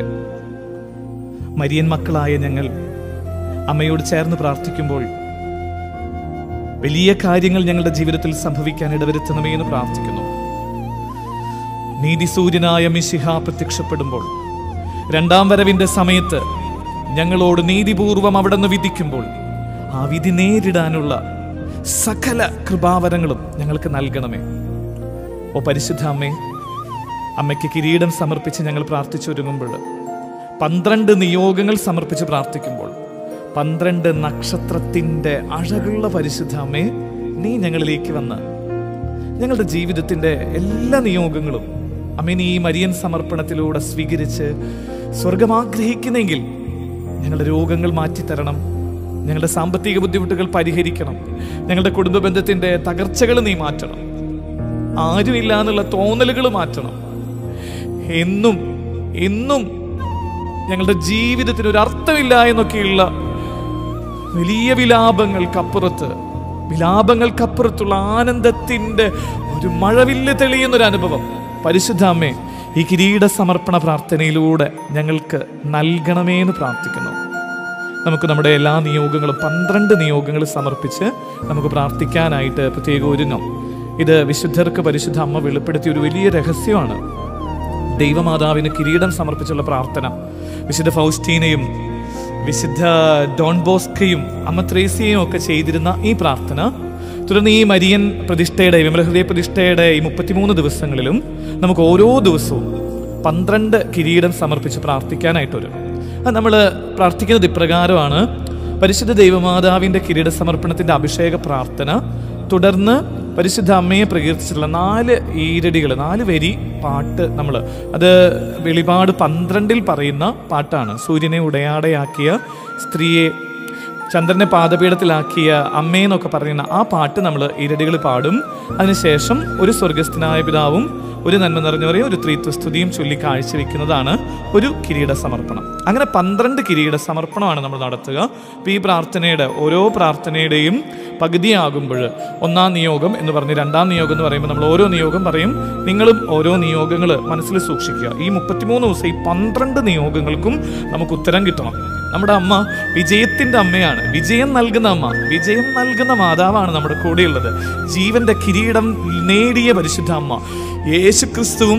മരിയൻ മക്കളായ ഞങ്ങൾ അമ്മയോട് ചേർന്ന് പ്രാർത്ഥിക്കുമ്പോൾ വലിയ കാര്യങ്ങൾ ഞങ്ങളുടെ ജീവിതത്തിൽ സംഭവിക്കാൻ ഇടവരുത്തണമേ എന്ന് പ്രാർത്ഥിക്കുന്നു നീതിസൂര്യനായ മിശിഹ പ്രത്യക്ഷപ്പെടുമ്പോൾ രണ്ടാം വരവിന്റെ സമയത്ത് ഞങ്ങളോട് നീതിപൂർവം അവിടെ നിന്ന് വിധിക്കുമ്പോൾ ആ വിധി നേരിടാനുള്ള സകല കൃപാവരങ്ങളും ഞങ്ങൾക്ക് നൽകണമേ ഓ പരിശുദ്ധ അമ്മേ അമ്മയ്ക്ക് കിരീടം സമർപ്പിച്ച് ഞങ്ങൾ പ്രാർത്ഥിച്ചൊരുങ്ങുമ്പോൾ പന്ത്രണ്ട് നിയോഗങ്ങൾ സമർപ്പിച്ച് പ്രാർത്ഥിക്കുമ്പോൾ പന്ത്രണ്ട് നക്ഷത്രത്തിൻ്റെ അഴകുള്ള പരിശുദ്ധ അമ്മേ നീ ഞങ്ങളിലേക്ക് വന്ന് ഞങ്ങളുടെ ജീവിതത്തിൻ്റെ എല്ലാ നിയോഗങ്ങളും അമ്മേ നീ ഈ മരിയൻ സമർപ്പണത്തിലൂടെ സ്വീകരിച്ച് സ്വർഗം ആഗ്രഹിക്കുന്നെങ്കിൽ ഞങ്ങളുടെ രോഗങ്ങൾ മാറ്റിത്തരണം ഞങ്ങളുടെ സാമ്പത്തിക ബുദ്ധിമുട്ടുകൾ പരിഹരിക്കണം ഞങ്ങളുടെ കുടുംബ ബന്ധത്തിൻ്റെ തകർച്ചകൾ നീ മാറ്റണം ആരുമില്ല എന്നുള്ള തോന്നലുകൾ മാറ്റണം എന്നും എന്നും ഞങ്ങളുടെ ജീവിതത്തിന് ഒരു അർത്ഥമില്ല എന്നൊക്കെയുള്ള വലിയ വിലാപങ്ങൾക്കപ്പുറത്ത് വിലാപങ്ങൾക്കപ്പുറത്തുള്ള ആനന്ദത്തിന്റെ ഒരു മഴവില്ല് തെളിയുന്ന ഒരു അനുഭവം പരിശുദ്ധ അമ്മേ ഈ കിരീട സമർപ്പണ പ്രാർത്ഥനയിലൂടെ ഞങ്ങൾക്ക് നൽകണമേ എന്ന് പ്രാർത്ഥിക്കുന്നു നമുക്ക് നമ്മുടെ എല്ലാ നിയോഗങ്ങളും പന്ത്രണ്ട് നിയോഗങ്ങൾ സമർപ്പിച്ച് നമുക്ക് പ്രാർത്ഥിക്കാനായിട്ട് പ്രത്യേകം ഒരുങ്ങും ഇത് വിശുദ്ധർക്ക് പരിശുദ്ധ അമ്മ വെളിപ്പെടുത്തിയ ഒരു വലിയ രഹസ്യമാണ് ദൈവമാതാവിന് കിരീടം സമർപ്പിച്ചുള്ള പ്രാർത്ഥന വിശുദ്ധ ഫൗസ്റ്റീനയും വിശുദ്ധ ഡോൺ ബോസ്കയും അമ്മ ത്രേസ്യയും ഒക്കെ ചെയ്തിരുന്ന ഈ പ്രാർത്ഥന തുടർന്ന് ഈ മരിയൻ പ്രതിഷ്ഠയുടെ വിമലഹൃദയ പ്രതിഷ്ഠയുടെ ഈ മുപ്പത്തിമൂന്ന് ദിവസങ്ങളിലും നമുക്ക് ഓരോ ദിവസവും പന്ത്രണ്ട് കിരീടം സമർപ്പിച്ച് പ്രാർത്ഥിക്കാനായിട്ട് വരും അത് നമ്മൾ പ്രാർത്ഥിക്കുന്നത് ഇപ്രകാരമാണ് പരിശുദ്ധ ദൈവമാതാവിൻ്റെ കിരീട സമർപ്പണത്തിൻ്റെ അഭിഷേക പ്രാർത്ഥന തുടർന്ന് പരിശുദ്ധ അമ്മയെ പ്രകീർത്തിച്ചിട്ടുള്ള നാല് ഈരടികൾ നാല് വരി പാട്ട് നമ്മൾ അത് വെളിപാട് പന്ത്രണ്ടിൽ പറയുന്ന പാട്ടാണ് സൂര്യനെ ഉടയാടയാക്കിയ സ്ത്രീയെ ചന്ദ്രനെ പാദപീഠത്തിലാക്കിയ അമ്മയെന്നൊക്കെ പറയുന്ന ആ പാട്ട് നമ്മൾ ഈരടികൾ പാടും അതിനുശേഷം ഒരു സ്വർഗസ്ഥനായ പിതാവും ഒരു നന്മ നിറഞ്ഞവരെയും ഒരു ത്രിത്വസ്തുതിയും ചൊല്ലി കാഴ്ചവെക്കുന്നതാണ് ഒരു കിരീട സമർപ്പണം അങ്ങനെ പന്ത്രണ്ട് കിരീട സമർപ്പണമാണ് നമ്മൾ നടത്തുക അപ്പോൾ ഈ പ്രാർത്ഥനയുടെ ഓരോ പ്രാർത്ഥനയുടെയും പകുതിയാകുമ്പോൾ ഒന്നാം നിയോഗം എന്ന് പറഞ്ഞ് രണ്ടാം നിയോഗം എന്ന് പറയുമ്പോൾ നമ്മൾ ഓരോ നിയോഗം പറയും നിങ്ങളും ഓരോ നിയോഗങ്ങൾ മനസ്സിൽ സൂക്ഷിക്കുക ഈ മുപ്പത്തിമൂന്ന് ദിവസം ഈ പന്ത്രണ്ട് നിയോഗങ്ങൾക്കും നമുക്ക് ഉത്തരം കിട്ടണം നമ്മുടെ അമ്മ വിജയത്തിന്റെ അമ്മയാണ് വിജയം നൽകുന്ന അമ്മ വിജയം നൽകുന്ന മാതാവാണ് നമ്മുടെ കൂടെയുള്ളത് ജീവന്റെ കിരീടം നേടിയ പരിശുദ്ധ അമ്മ യേശു ക്രിസ്തുവും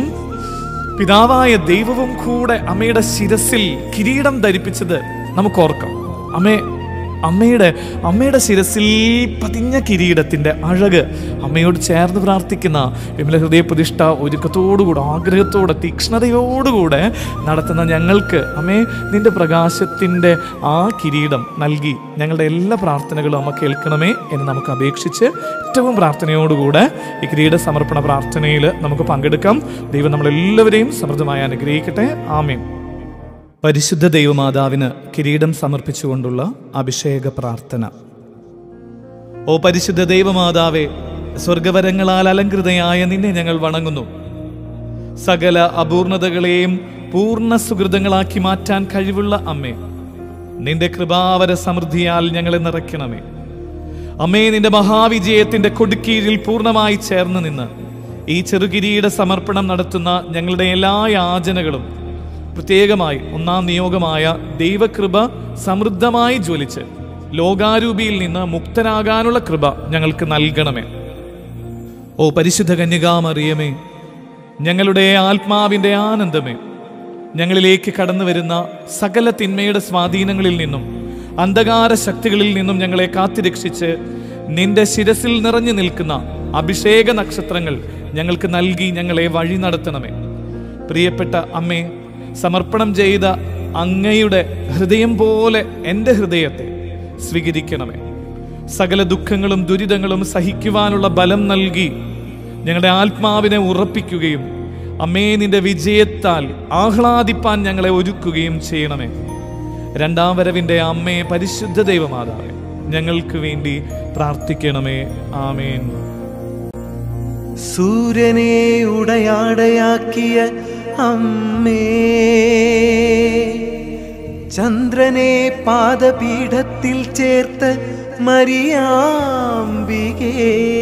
പിതാവായ ദൈവവും കൂടെ അമ്മയുടെ ശിരസിൽ കിരീടം ധരിപ്പിച്ചത് നമുക്ക് ഓർക്കാം അമ്മേ അമ്മയുടെ അമ്മയുടെ ശിരസിൽ പതിഞ്ഞ കിരീടത്തിന്റെ അഴക് അമ്മയോട് ചേർന്ന് പ്രാർത്ഥിക്കുന്ന വിമല ഹൃദയ പ്രതിഷ്ഠ ഒരുക്കത്തോടുകൂടെ ആഗ്രഹത്തോടെ തീക്ഷ്ണതയോടുകൂടെ നടത്തുന്ന ഞങ്ങൾക്ക് അമ്മേ നിന്റെ പ്രകാശത്തിന്റെ ആ കിരീടം നൽകി ഞങ്ങളുടെ എല്ലാ പ്രാർത്ഥനകളും അമ്മ കേൾക്കണമേ എന്ന് നമുക്ക് അപേക്ഷിച്ച് ഏറ്റവും പ്രാർത്ഥനയോടുകൂടെ ഈ കിരീട സമർപ്പണ പ്രാർത്ഥനയിൽ നമുക്ക് പങ്കെടുക്കാം ദൈവം നമ്മളെല്ലാവരെയും സമൃദ്ധമായി അനുഗ്രഹിക്കട്ടെ ആമേൻ പരിശുദ്ധ ദൈവമാതാവിന് കിരീടം സമർപ്പിച്ചുകൊണ്ടുള്ള അഭിഷേക പ്രാർത്ഥന ഓ പരിശുദ്ധ ദൈവമാതാവേ സ്വർഗവരങ്ങളാൽ അലങ്കൃതയായ നിന്നെ ഞങ്ങൾ വണങ്ങുന്നു സകല അപൂർണതകളെയും പൂർണ്ണ സുഹൃതങ്ങളാക്കി മാറ്റാൻ കഴിവുള്ള അമ്മേ നിന്റെ കൃപാവര സമൃദ്ധിയാൽ ഞങ്ങളെ നിറയ്ക്കണമേ അമ്മേ നിന്റെ മഹാവിജയത്തിന്റെ കൊടുക്കീഴിൽ പൂർണ്ണമായി ചേർന്ന് നിന്ന് ഈ ചെറുകിരീട സമർപ്പണം നടത്തുന്ന ഞങ്ങളുടെ എല്ലാ യാചനകളും പ്രത്യേകമായി ഒന്നാം നിയോഗമായ ദൈവകൃപ സമൃദ്ധമായി ജ്വലിച്ച് ലോകാരൂപിയിൽ നിന്ന് മുക്തനാകാനുള്ള കൃപ ഞങ്ങൾക്ക് നൽകണമേ ഓ പരിശുദ്ധ കന്യകാമറിയമേ ഞങ്ങളുടെ ആത്മാവിന്റെ ആനന്ദമേ ഞങ്ങളിലേക്ക് കടന്നു വരുന്ന സകല തിന്മയുടെ സ്വാധീനങ്ങളിൽ നിന്നും അന്ധകാര ശക്തികളിൽ നിന്നും ഞങ്ങളെ കാത്തുരക്ഷിച്ച് നിന്റെ ശിരസിൽ നിറഞ്ഞു നിൽക്കുന്ന അഭിഷേക നക്ഷത്രങ്ങൾ ഞങ്ങൾക്ക് നൽകി ഞങ്ങളെ വഴി നടത്തണമേ പ്രിയപ്പെട്ട അമ്മേ സമർപ്പണം ചെയ്ത അങ്ങയുടെ ഹൃദയം പോലെ എൻ്റെ ഹൃദയത്തെ സ്വീകരിക്കണമേ സകല ദുഃഖങ്ങളും ദുരിതങ്ങളും സഹിക്കുവാനുള്ള ബലം നൽകി ഞങ്ങളുടെ ആത്മാവിനെ ഉറപ്പിക്കുകയും അമ്മേ നിന്റെ വിജയത്താൽ ആഹ്ലാദിപ്പാൻ ഞങ്ങളെ ഒരുക്കുകയും ചെയ്യണമേ രണ്ടാം വരവിന്റെ അമ്മയെ പരിശുദ്ധ ദൈവമാതാവേ ഞങ്ങൾക്ക് വേണ്ടി പ്രാർത്ഥിക്കണമേ ആമേൻ സൂര്യനെ ഉടയാടയാക്കിയ അമ്മേ ചന്ദ്രനെ പാദപീഠത്തിൽ ചേർത്ത് മരിയാമ്പികേ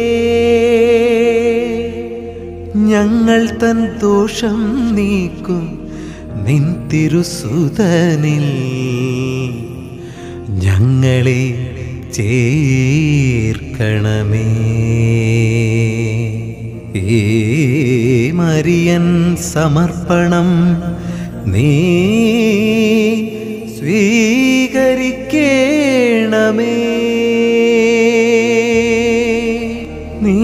ഞങ്ങൾ തൻ ദോഷം നീക്കും നിൻ തിരുസുതനിൽ ഞങ്ങളെ ചേർക്കണമേ ഏ മരിയൻ സമർപ്പണം നീ സ്വീകരിക്കേണമേ നീ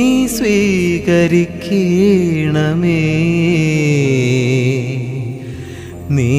സ്വീകരിക്കേണമേ നീ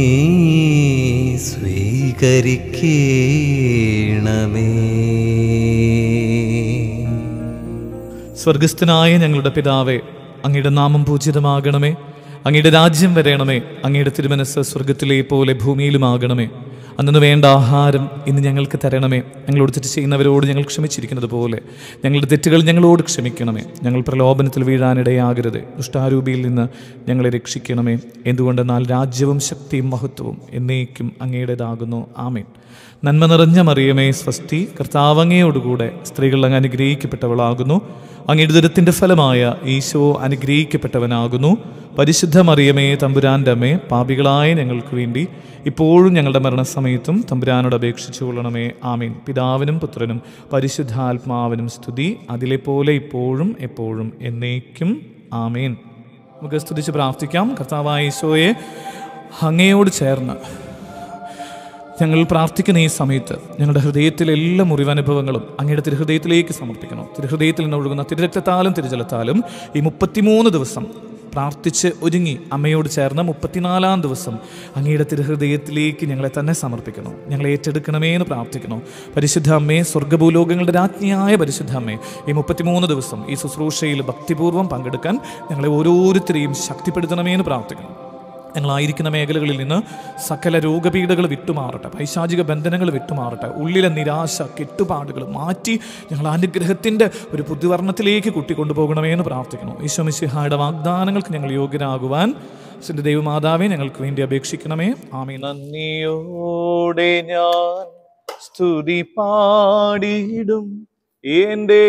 സ്വീകരിക്കേണമേ സ്വർഗസ്ഥനായ ഞങ്ങളുടെ പിതാവേ അങ്ങയുടെ നാമം പൂജിതമാകണമേ അങ്ങയുടെ രാജ്യം വരയണമേ അങ്ങയുടെ തിരുമനസ് സ്വർഗത്തിലെ പോലെ ഭൂമിയിലുമാകണമേ അന്നു വേണ്ട ആഹാരം ഇന്ന് ഞങ്ങൾക്ക് തരണമേ ഞങ്ങളോട് തെറ്റ് ചെയ്യുന്നവരോട് ഞങ്ങൾ ക്ഷമിച്ചിരിക്കുന്നത് പോലെ ഞങ്ങളുടെ തെറ്റുകൾ ഞങ്ങളോട് ക്ഷമിക്കണമേ ഞങ്ങൾ പ്രലോഭനത്തിൽ വീഴാനിടയാകരുത് ദുഷ്ടാരൂപിയിൽ നിന്ന് ഞങ്ങളെ രക്ഷിക്കണമേ എന്തുകൊണ്ടെന്നാൽ രാജ്യവും ശക്തിയും മഹത്വവും എന്നേക്കും അങ്ങയുടേതാകുന്നു ആമേൻ നന്മ നിറഞ്ഞ മറിയമേ സ്വസ്തി കർത്താവ് അങ്ങയോടുകൂടെ സ്ത്രീകൾ അങ്ങ് അനുഗ്രഹിക്കപ്പെട്ടവളാകുന്നു അങ്ങയുടെ ദുരത്തിൻ്റെ ഫലമായ ഈശോ അനുഗ്രഹിക്കപ്പെട്ടവനാകുന്നു പരിശുദ്ധ മറിയമേ തമ്പുരാൻ്റെ അമ്മേ പാപികളായ ഞങ്ങൾക്ക് വേണ്ടി ഇപ്പോഴും ഞങ്ങളുടെ മരണസമയത്തും തമ്പുരാനോട് അപേക്ഷിച്ചു കൊള്ളണമേ ആമീൻ പിതാവിനും പുത്രനും പരിശുദ്ധാത്മാവിനും സ്തുതി അതിലെ പോലെ ഇപ്പോഴും എപ്പോഴും എന്നേക്കും ആമേൻ നമുക്ക് സ്തുതിച്ച് പ്രാർത്ഥിക്കാം കർത്താവായ ഈശോയെ അങ്ങയോട് ചേർന്ന് ഞങ്ങൾ പ്രാർത്ഥിക്കുന്ന ഈ സമയത്ത് ഞങ്ങളുടെ ഹൃദയത്തിലെ എല്ലാ മുറിവനുഭവങ്ങളും അങ്ങയുടെ തിരുഹൃദയത്തിലേക്ക് സമർപ്പിക്കണം തിരുഹൃദയത്തിൽ നിന്ന് ഒഴുകുന്ന തിരുരക്തത്താലും തിരുജലത്താലും ഈ മുപ്പത്തിമൂന്ന് ദിവസം പ്രാർത്ഥിച്ച് ഒരുങ്ങി അമ്മയോട് ചേർന്ന് മുപ്പത്തിനാലാം ദിവസം അങ്ങയുടെ തിരുഹൃദയത്തിലേക്ക് ഞങ്ങളെ തന്നെ സമർപ്പിക്കണം ഞങ്ങളെ ഏറ്റെടുക്കണമേ എന്ന് പ്രാർത്ഥിക്കണം പരിശുദ്ധ അമ്മയെ സ്വർഗ്ഗഭൂലോകങ്ങളുടെ രാജ്ഞിയായ പരിശുദ്ധ അമ്മയെ ഈ മുപ്പത്തിമൂന്ന് ദിവസം ഈ ശുശ്രൂഷയിൽ ഭക്തിപൂർവ്വം പങ്കെടുക്കാൻ ഞങ്ങളെ ഓരോരുത്തരെയും ശക്തിപ്പെടുത്തണമേ എന്ന് പ്രാർത്ഥിക്കണം ഞങ്ങളായിരിക്കുന്ന മേഖലകളിൽ നിന്ന് സകല രോഗപീഠകൾ വിട്ടുമാറട്ടെ പൈശാചിക ബന്ധനങ്ങൾ വിട്ടുമാറട്ടെ ഉള്ളിലെ നിരാശ കെട്ടുപാടുകൾ മാറ്റി ഞങ്ങൾ അനുഗ്രഹത്തിൻ്റെ ഒരു പുതുവർണ്ണത്തിലേക്ക് കൂട്ടിക്കൊണ്ടുപോകണമേ എന്ന് പ്രാർത്ഥിക്കുന്നു ഈശോമിശിഹായുടെ വാഗ്ദാനങ്ങൾക്ക് ഞങ്ങൾ യോഗ്യരാകുവാൻ സിന്റെ ദൈവമാതാവെ ഞങ്ങൾക്ക് വേണ്ടി അപേക്ഷിക്കണമേ ആമേ നന്ദിയോടെ ഞാൻ സ്തുതി പാടിയിടും എൻ്റെ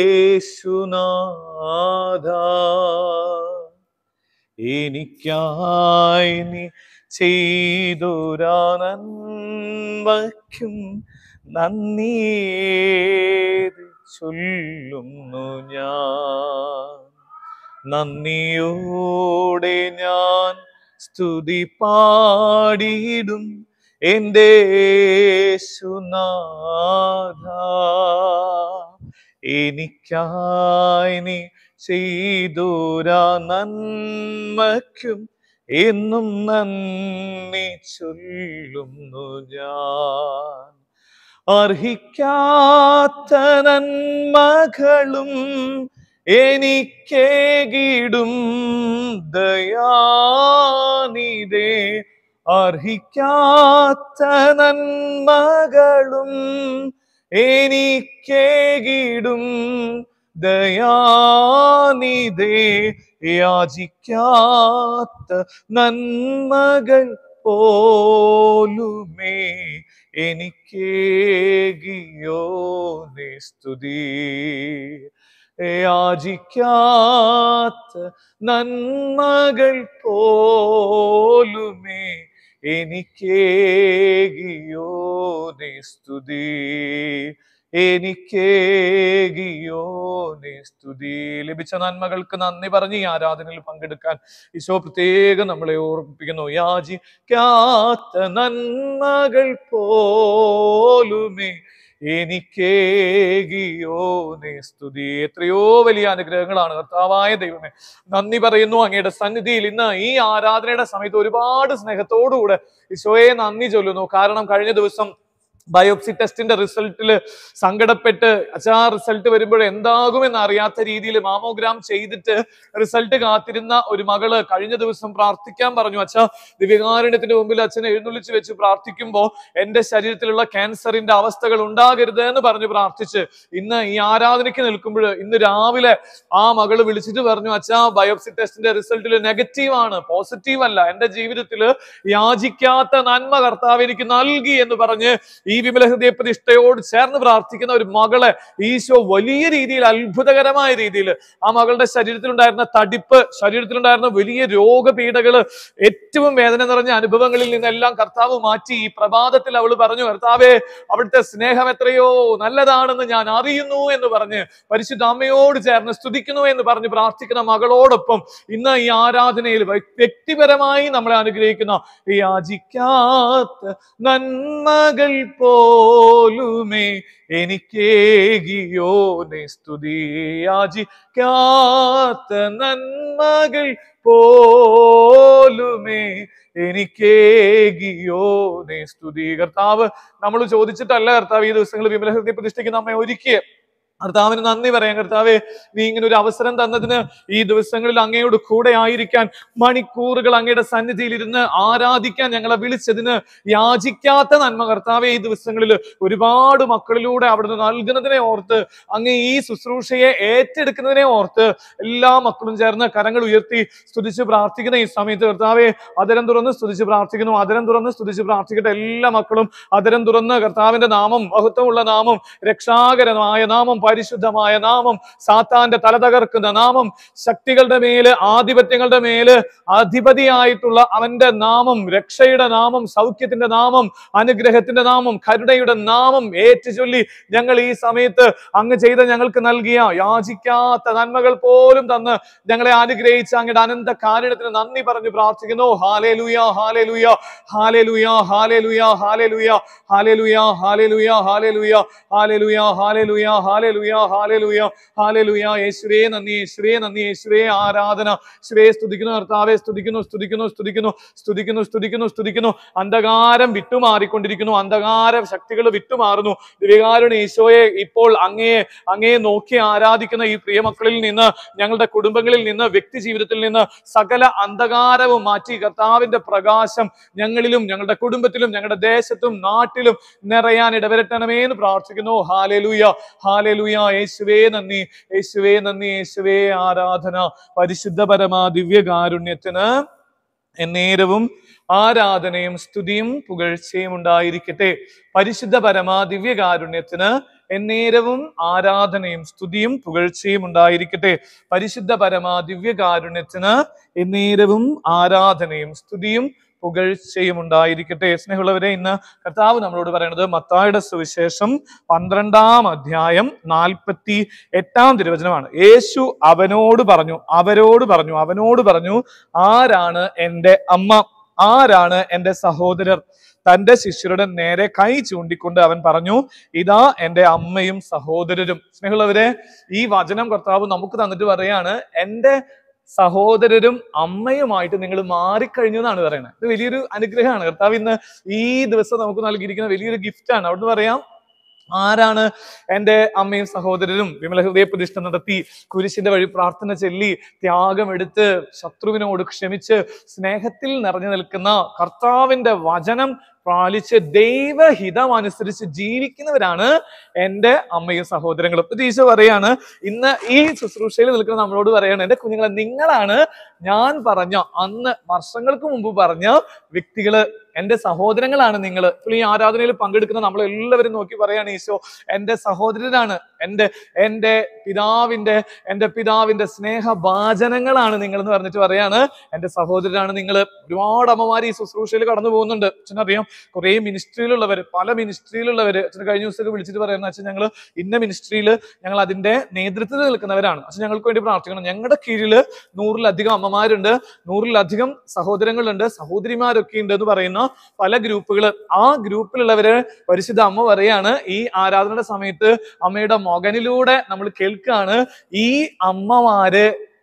എനിക്കായി നീ ചെയ്തൊരാ നന്മയ്ക്കും നന്ദിയേത് ചൊല്ലുന്നു ഞാൻ നന്ദിയോടെ ഞാൻ സ്തുതി പാടിയിടും എൻ്റെ യേശുനാഥ എനിക്കായി നീ ചെയ്തോരാ നന്മയ്ക്കും എന്നും നന്ദി ചൊല്ലുന്നു ഞാൻ അർഹിക്കാത്ത നന്മകളും എനിക്കേകിടും ദയാനിതേ അർഹിക്കാത്ത നന്മകളും എനിക്കേകിടും ദയാനിതേ യാചിക്കാത്ത നന്മകൾ പോലുമേ എനിക്കേകിയോ നിസ്തുതി യാചിക്കാത്ത നന്മകൾ പോലുമേ എനിക്കേകിയോ നിസ്തുതി എനിക്കേകിയോ നിസ്തുതി ലഭിച്ച നന്മകൾക്ക് നന്ദി പറഞ്ഞ് ഈ ആരാധനയിൽ പങ്കെടുക്കാൻ ഈശോ പ്രത്യേകം നമ്മളെ ഓർമ്മിപ്പിക്കുന്നു യാചിക്കാത്ത നന്മകൾ പോലുമേ എനിക്കേകിയോ നിസ്തുതി എത്രയോ വലിയ അനുഗ്രഹങ്ങളാണ് കർത്താവായ ദൈവമേ നന്ദി പറയുന്നു അങ്ങയുടെ സന്നിധിയിൽ ഇന്ന് ഈ ആരാധനയുടെ സമയത്ത് ഒരുപാട് സ്നേഹത്തോടുകൂടെ ഈശോയെ നന്ദി ചൊല്ലുന്നു കാരണം കഴിഞ്ഞ ദിവസം ബയോപ്സി ടെസ്റ്റിന്റെ റിസൾട്ടിൽ സങ്കടപ്പെട്ട് അച്ഛാ റിസൾട്ട് വരുമ്പോൾ എന്താകുമെന്ന് അറിയാത്ത രീതിയിൽ മാമോഗ്രാം ചെയ്തിട്ട് റിസൾട്ട് കാത്തിരുന്ന ഒരു മകള് കഴിഞ്ഞ ദിവസം പ്രാർത്ഥിക്കാൻ പറഞ്ഞു അച്ഛാ ദിവ്യകാരുണ്യത്തിന്റെ മുമ്പിൽ അച്ഛനെ എഴുന്നള്ളിച്ച് വെച്ച് പ്രാർത്ഥിക്കുമ്പോൾ എന്റെ ശരീരത്തിലുള്ള ക്യാൻസറിന്റെ അവസ്ഥകൾ ഉണ്ടാകരുത് എന്ന് പറഞ്ഞ് പ്രാർത്ഥിച്ച് ഇന്ന് ഈ ആരാധനയ്ക്ക് നിൽക്കുമ്പോൾ ഇന്ന് രാവിലെ ആ മകള് വിളിച്ചിട്ട് പറഞ്ഞു അച്ഛാ ബയോപ്സി ടെസ്റ്റിന്റെ റിസൾട്ടിൽ നെഗറ്റീവ് ആണ് പോസിറ്റീവ് അല്ല എന്റെ ജീവിതത്തിൽ യാചിക്കാത്ത നന്മ കർത്താവ് എനിക്ക് നൽകി എന്ന് പറഞ്ഞ് ഈ വിമല ഹൃദയ പ്രതിഷ്ഠയോട് ചേർന്ന് പ്രാർത്ഥിക്കുന്ന ഒരു മകളെ ഈശോ വലിയ രീതിയിൽ അത്ഭുതകരമായ രീതിയിൽ ആ മകളുടെ ശരീരത്തിലുണ്ടായിരുന്ന തടിപ്പ് ശരീരത്തിലുണ്ടായിരുന്ന വലിയ രോഗപീഠകള് ഏറ്റവും വേദന നിറഞ്ഞ അനുഭവങ്ങളിൽ നിന്നെല്ലാം കർത്താവ് മാറ്റി ഈ പ്രഭാതത്തിൽ അവൾ പറഞ്ഞു കർത്താവേ അവിടുത്തെ സ്നേഹം എത്രയോ നല്ലതാണെന്ന് ഞാൻ അറിയുന്നു എന്ന് പറഞ്ഞ് പരിശുദ്ധ അമ്മയോട് ചേർന്ന് സ്തുതിക്കുന്നു എന്ന് പറഞ്ഞ് പ്രാർത്ഥിക്കുന്ന മകളോടൊപ്പം ഇന്ന് ഈ ആരാധനയിൽ വ്യ- വ്യക്തിപരമായി നമ്മളെ അനുഗ്രഹിക്കുന്ന ഈ യാചിക്കാത്ത നന്മകൾ പോലുമേ എനിക്കേകിയോനെ സ്തുതി യാചിക്കാത്ത നന്മകൾ പോലുമേ എനിക്കേകിയോനെ സ്തുതി കർത്താവ് നമ്മൾ ചോദിച്ചിട്ടല്ല കർത്താവ് ഈ ദിവസങ്ങൾ വിമല ഹൃദയ പ്രതിഷ്ഠയ്ക്ക് നമ്മെ ഒരുക്കിയ കർത്താവിന് നന്ദി പറയാം കർത്താവെ നീ ഇങ്ങനെ ഒരു അവസരം തന്നതിന് ഈ ദിവസങ്ങളിൽ അങ്ങയോട് കൂടെ ആയിരിക്കാൻ മണിക്കൂറുകൾ അങ്ങയുടെ സന്നിധിയിൽ ഇരുന്ന് ആരാധിക്കാൻ ഞങ്ങളെ വിളിച്ചതിന് യാചിക്കാത്ത നന്മ കർത്താവെ ഈ ദിവസങ്ങളിൽ ഒരുപാട് മക്കളിലൂടെ അവിടുന്ന് നൽകുന്നതിനെ ഓർത്ത് അങ്ങ് ഈ ശുശ്രൂഷയെ ഏറ്റെടുക്കുന്നതിനെ ഓർത്ത് എല്ലാ മക്കളും ചേർന്ന് കരങ്ങൾ ഉയർത്തി സ്തുതിച്ച് പ്രാർത്ഥിക്കുന്ന ഈ സമയത്ത് കർത്താവെ അതരം തുറന്ന് സ്തുതിച്ച് പ്രാർത്ഥിക്കുന്നു അതരം തുറന്ന് സ്തുതിച്ച് പ്രാർത്ഥിക്കട്ടെ എല്ലാ മക്കളും അതരം തുറന്ന് കർത്താവിന്റെ നാമം മഹത്വമുള്ള നാമം രക്ഷാകരമായ നാമം പരിശുദ്ധമായ നാമം സാത്താന്റെ തല തകർക്കുന്ന നാമം ശക്തികളുടെ മേല് ആധിപത്യങ്ങളുടെ മേല് അധിപതിയായിട്ടുള്ള അവന്റെ നാമം രക്ഷയുടെ നാമം സൗഖ്യത്തിന്റെ നാമം അനുഗ്രഹത്തിന്റെ നാമം കരുണയുടെ നാമം ഏറ്റുചൊല്ലി ഞങ്ങൾ ഈ സമയത്ത് അങ്ങ് ചെയ്ത ഞങ്ങൾക്ക് നൽകിയ യാചിക്കാത്ത നന്മകൾ പോലും തന്ന് ഞങ്ങളെ അനുഗ്രഹിച്ച അങ്ങയുടെ അനന്ത കാരുണ്യത്തിന് നന്ദി പറഞ്ഞു പ്രാർത്ഥിക്കുന്നു ഹാലേ ലുയ ഹാലേ ലുയ ഹാലേ ലുയ ഹാലേ ലുയ ഹാലേ ലുയ ഹാലേ ലുയ ഹാലേ ലുയ ഹാലേ ലുയ ഹാലേ ലുയ ഹാലേ ലുയ ഹാലേ ലുയ ഹാലേ ലുയ ഹാലേ ലുയ യേശുവേ നന്ദി യേശുവേ നന്ദി യേശുവേ ആരാധന യേശുവേ സ്തുതിക്കുന്നു കർത്താവെ സ്തുതിക്കുന്നു സ്തുതിക്കുന്നു സ്തുതിക്കുന്നു സ്തുതിക്കുന്നു സ്തുതിക്കുന്നു സ്തുതിക്കുന്നു അന്ധകാരം വിട്ടുമാറിക്കൊണ്ടിരിക്കുന്നു അന്ധകാര ശക്തികൾ വിട്ടുമാറുന്നു ദിവ്യകാരുണ്യ ഈശോയെ ഇപ്പോൾ അങ്ങയെ അങ്ങയെ നോക്കി ആരാധിക്കുന്ന ഈ പ്രിയമക്കളിൽ നിന്ന് ഞങ്ങളുടെ കുടുംബങ്ങളിൽ നിന്ന് വ്യക്തി ജീവിതത്തിൽ നിന്ന് സകല അന്ധകാരവും മാറ്റി കർത്താവിന്റെ പ്രകാശം ഞങ്ങളിലും ഞങ്ങളുടെ കുടുംബത്തിലും ഞങ്ങളുടെ ദേശത്തും നാട്ടിലും നിറയാൻ ഇടവരട്ടണമേ എന്ന് പ്രാർത്ഥിക്കുന്നു ഹാലലുയ ഹാലലുയ യേശുവേ നന്ദി യേശുവേ നന്ദി യേശുവേ ആരാധന പരിശുദ്ധ പരമാ ദിവ്യകാരുണ്യത്തിന് എന്നേരവും ആരാധനയും സ്തുതിയും പുകഴ്ചയും ഉണ്ടായിരിക്കട്ടെ പരിശുദ്ധ പരമാ ദിവ്യകാരുണ്യത്തിന് എന്നേരവും ആരാധനയും സ്തുതിയും പുകഴ്ചയും ഉണ്ടായിരിക്കട്ടെ പരിശുദ്ധ പരമാ ദിവ്യകാരുണ്യത്തിന് എന്നേരവും ആരാധനയും സ്തുതിയും പുകഴ്ചയും ഉണ്ടായിരിക്കട്ടെ സ്നേഹമുള്ളവരെ ഇന്ന് കർത്താവ് നമ്മളോട് പറയുന്നത് മത്തായുടെ സുവിശേഷം പന്ത്രണ്ടാം അധ്യായം നാൽപ്പത്തി എട്ടാം തിരുവചനമാണ് യേശു അവനോട് പറഞ്ഞു അവരോട് പറഞ്ഞു അവനോട് പറഞ്ഞു ആരാണ് എൻ്റെ അമ്മ ആരാണ് എൻ്റെ സഹോദരർ തന്റെ ശിഷ്യരുടെ നേരെ കൈ ചൂണ്ടിക്കൊണ്ട് അവൻ പറഞ്ഞു ഇതാ എൻ്റെ അമ്മയും സഹോദരരും സ്നേഹമുള്ളവരെ ഈ വചനം കർത്താവ് നമുക്ക് തന്നിട്ട് പറയാണ് എൻ്റെ സഹോദരരും അമ്മയുമായിട്ട് നിങ്ങൾ മാറിക്കഴിഞ്ഞു എന്നാണ് പറയുന്നത് ഇത് വലിയൊരു അനുഗ്രഹമാണ് കർത്താവ് ഇന്ന് ഈ ദിവസം നമുക്ക് നൽകിയിരിക്കുന്ന വലിയൊരു ഗിഫ്റ്റാണ് അവിടുന്ന് പറയാം ആരാണ് എൻ്റെ അമ്മയും സഹോദരരും വിമല ഹൃദയ പ്രതിഷ്ഠ നടത്തി കുരിശിന്റെ വഴി പ്രാർത്ഥന ചൊല്ലി ത്യാഗമെടുത്ത് ശത്രുവിനോട് ക്ഷമിച്ച് സ്നേഹത്തിൽ നിറഞ്ഞു നിൽക്കുന്ന കർത്താവിന്റെ വചനം പാലിച്ച് ദൈവഹിതം അനുസരിച്ച് ജീവിക്കുന്നവരാണ് എൻ്റെ അമ്മയും സഹോദരങ്ങളും ഇത് ഈശോ പറയാണ് ഇന്ന് ഈ ശുശ്രൂഷയിൽ നിൽക്കുന്ന നമ്മളോട് പറയാണ് എൻ്റെ കുഞ്ഞുങ്ങളെ നിങ്ങളാണ് ഞാൻ പറഞ്ഞ അന്ന് വർഷങ്ങൾക്ക് മുമ്പ് പറഞ്ഞ വ്യക്തികള് എൻ്റെ സഹോദരങ്ങളാണ് നിങ്ങൾ ഇപ്പോൾ ഈ ആരാധനയിൽ പങ്കെടുക്കുന്ന നമ്മൾ എല്ലാവരും നോക്കി പറയാണ് ഈശോ എൻ്റെ സഹോദരനാണ് എൻ്റെ എൻ്റെ പിതാവിൻ്റെ എൻ്റെ പിതാവിൻ്റെ സ്നേഹഭാചനങ്ങളാണ് നിങ്ങൾ എന്ന് പറഞ്ഞിട്ട് പറയാണ് എൻ്റെ സഹോദരനാണ് നിങ്ങൾ ഒരുപാട് അമ്മമാർ ഈ ശുശ്രൂഷയിൽ കടന്നു പോകുന്നുണ്ട് അച്ഛനറിയാം കുറേ മിനിസ്ട്രിയിലുള്ളവർ പല മിനിസ്ട്രിയിലുള്ളവർ അച്ഛൻ കഴിഞ്ഞ ദിവസമൊക്കെ വിളിച്ചിട്ട് പറയുന്ന അച്ഛൻ ഞങ്ങൾ ഇന്ന മിനിസ്ട്രിയിൽ ഞങ്ങൾ അതിന്റെ നേതൃത്വത്തിൽ നിൽക്കുന്നവരാണ് അച്ഛൻ ഞങ്ങൾക്ക് വേണ്ടി പ്രാർത്ഥിക്കണം ഞങ്ങളുടെ കീഴിൽ നൂറിലധികം അമ്മമാരുണ്ട് നൂറിലധികം സഹോദരങ്ങളുണ്ട് സഹോദരിമാരൊക്കെ ഉണ്ട് എന്ന് പറയുന്ന പല ഗ്രൂപ്പുകൾ ആ ഗ്രൂപ്പിലുള്ളവര് പരിശുദ്ധ അമ്മ പറയാണ് ഈ ആരാധനയുടെ സമയത്ത് അമ്മയുടെ മകനിലൂടെ നമ്മൾ കേൾക്കുകയാണ് ഈ അമ്മമാര്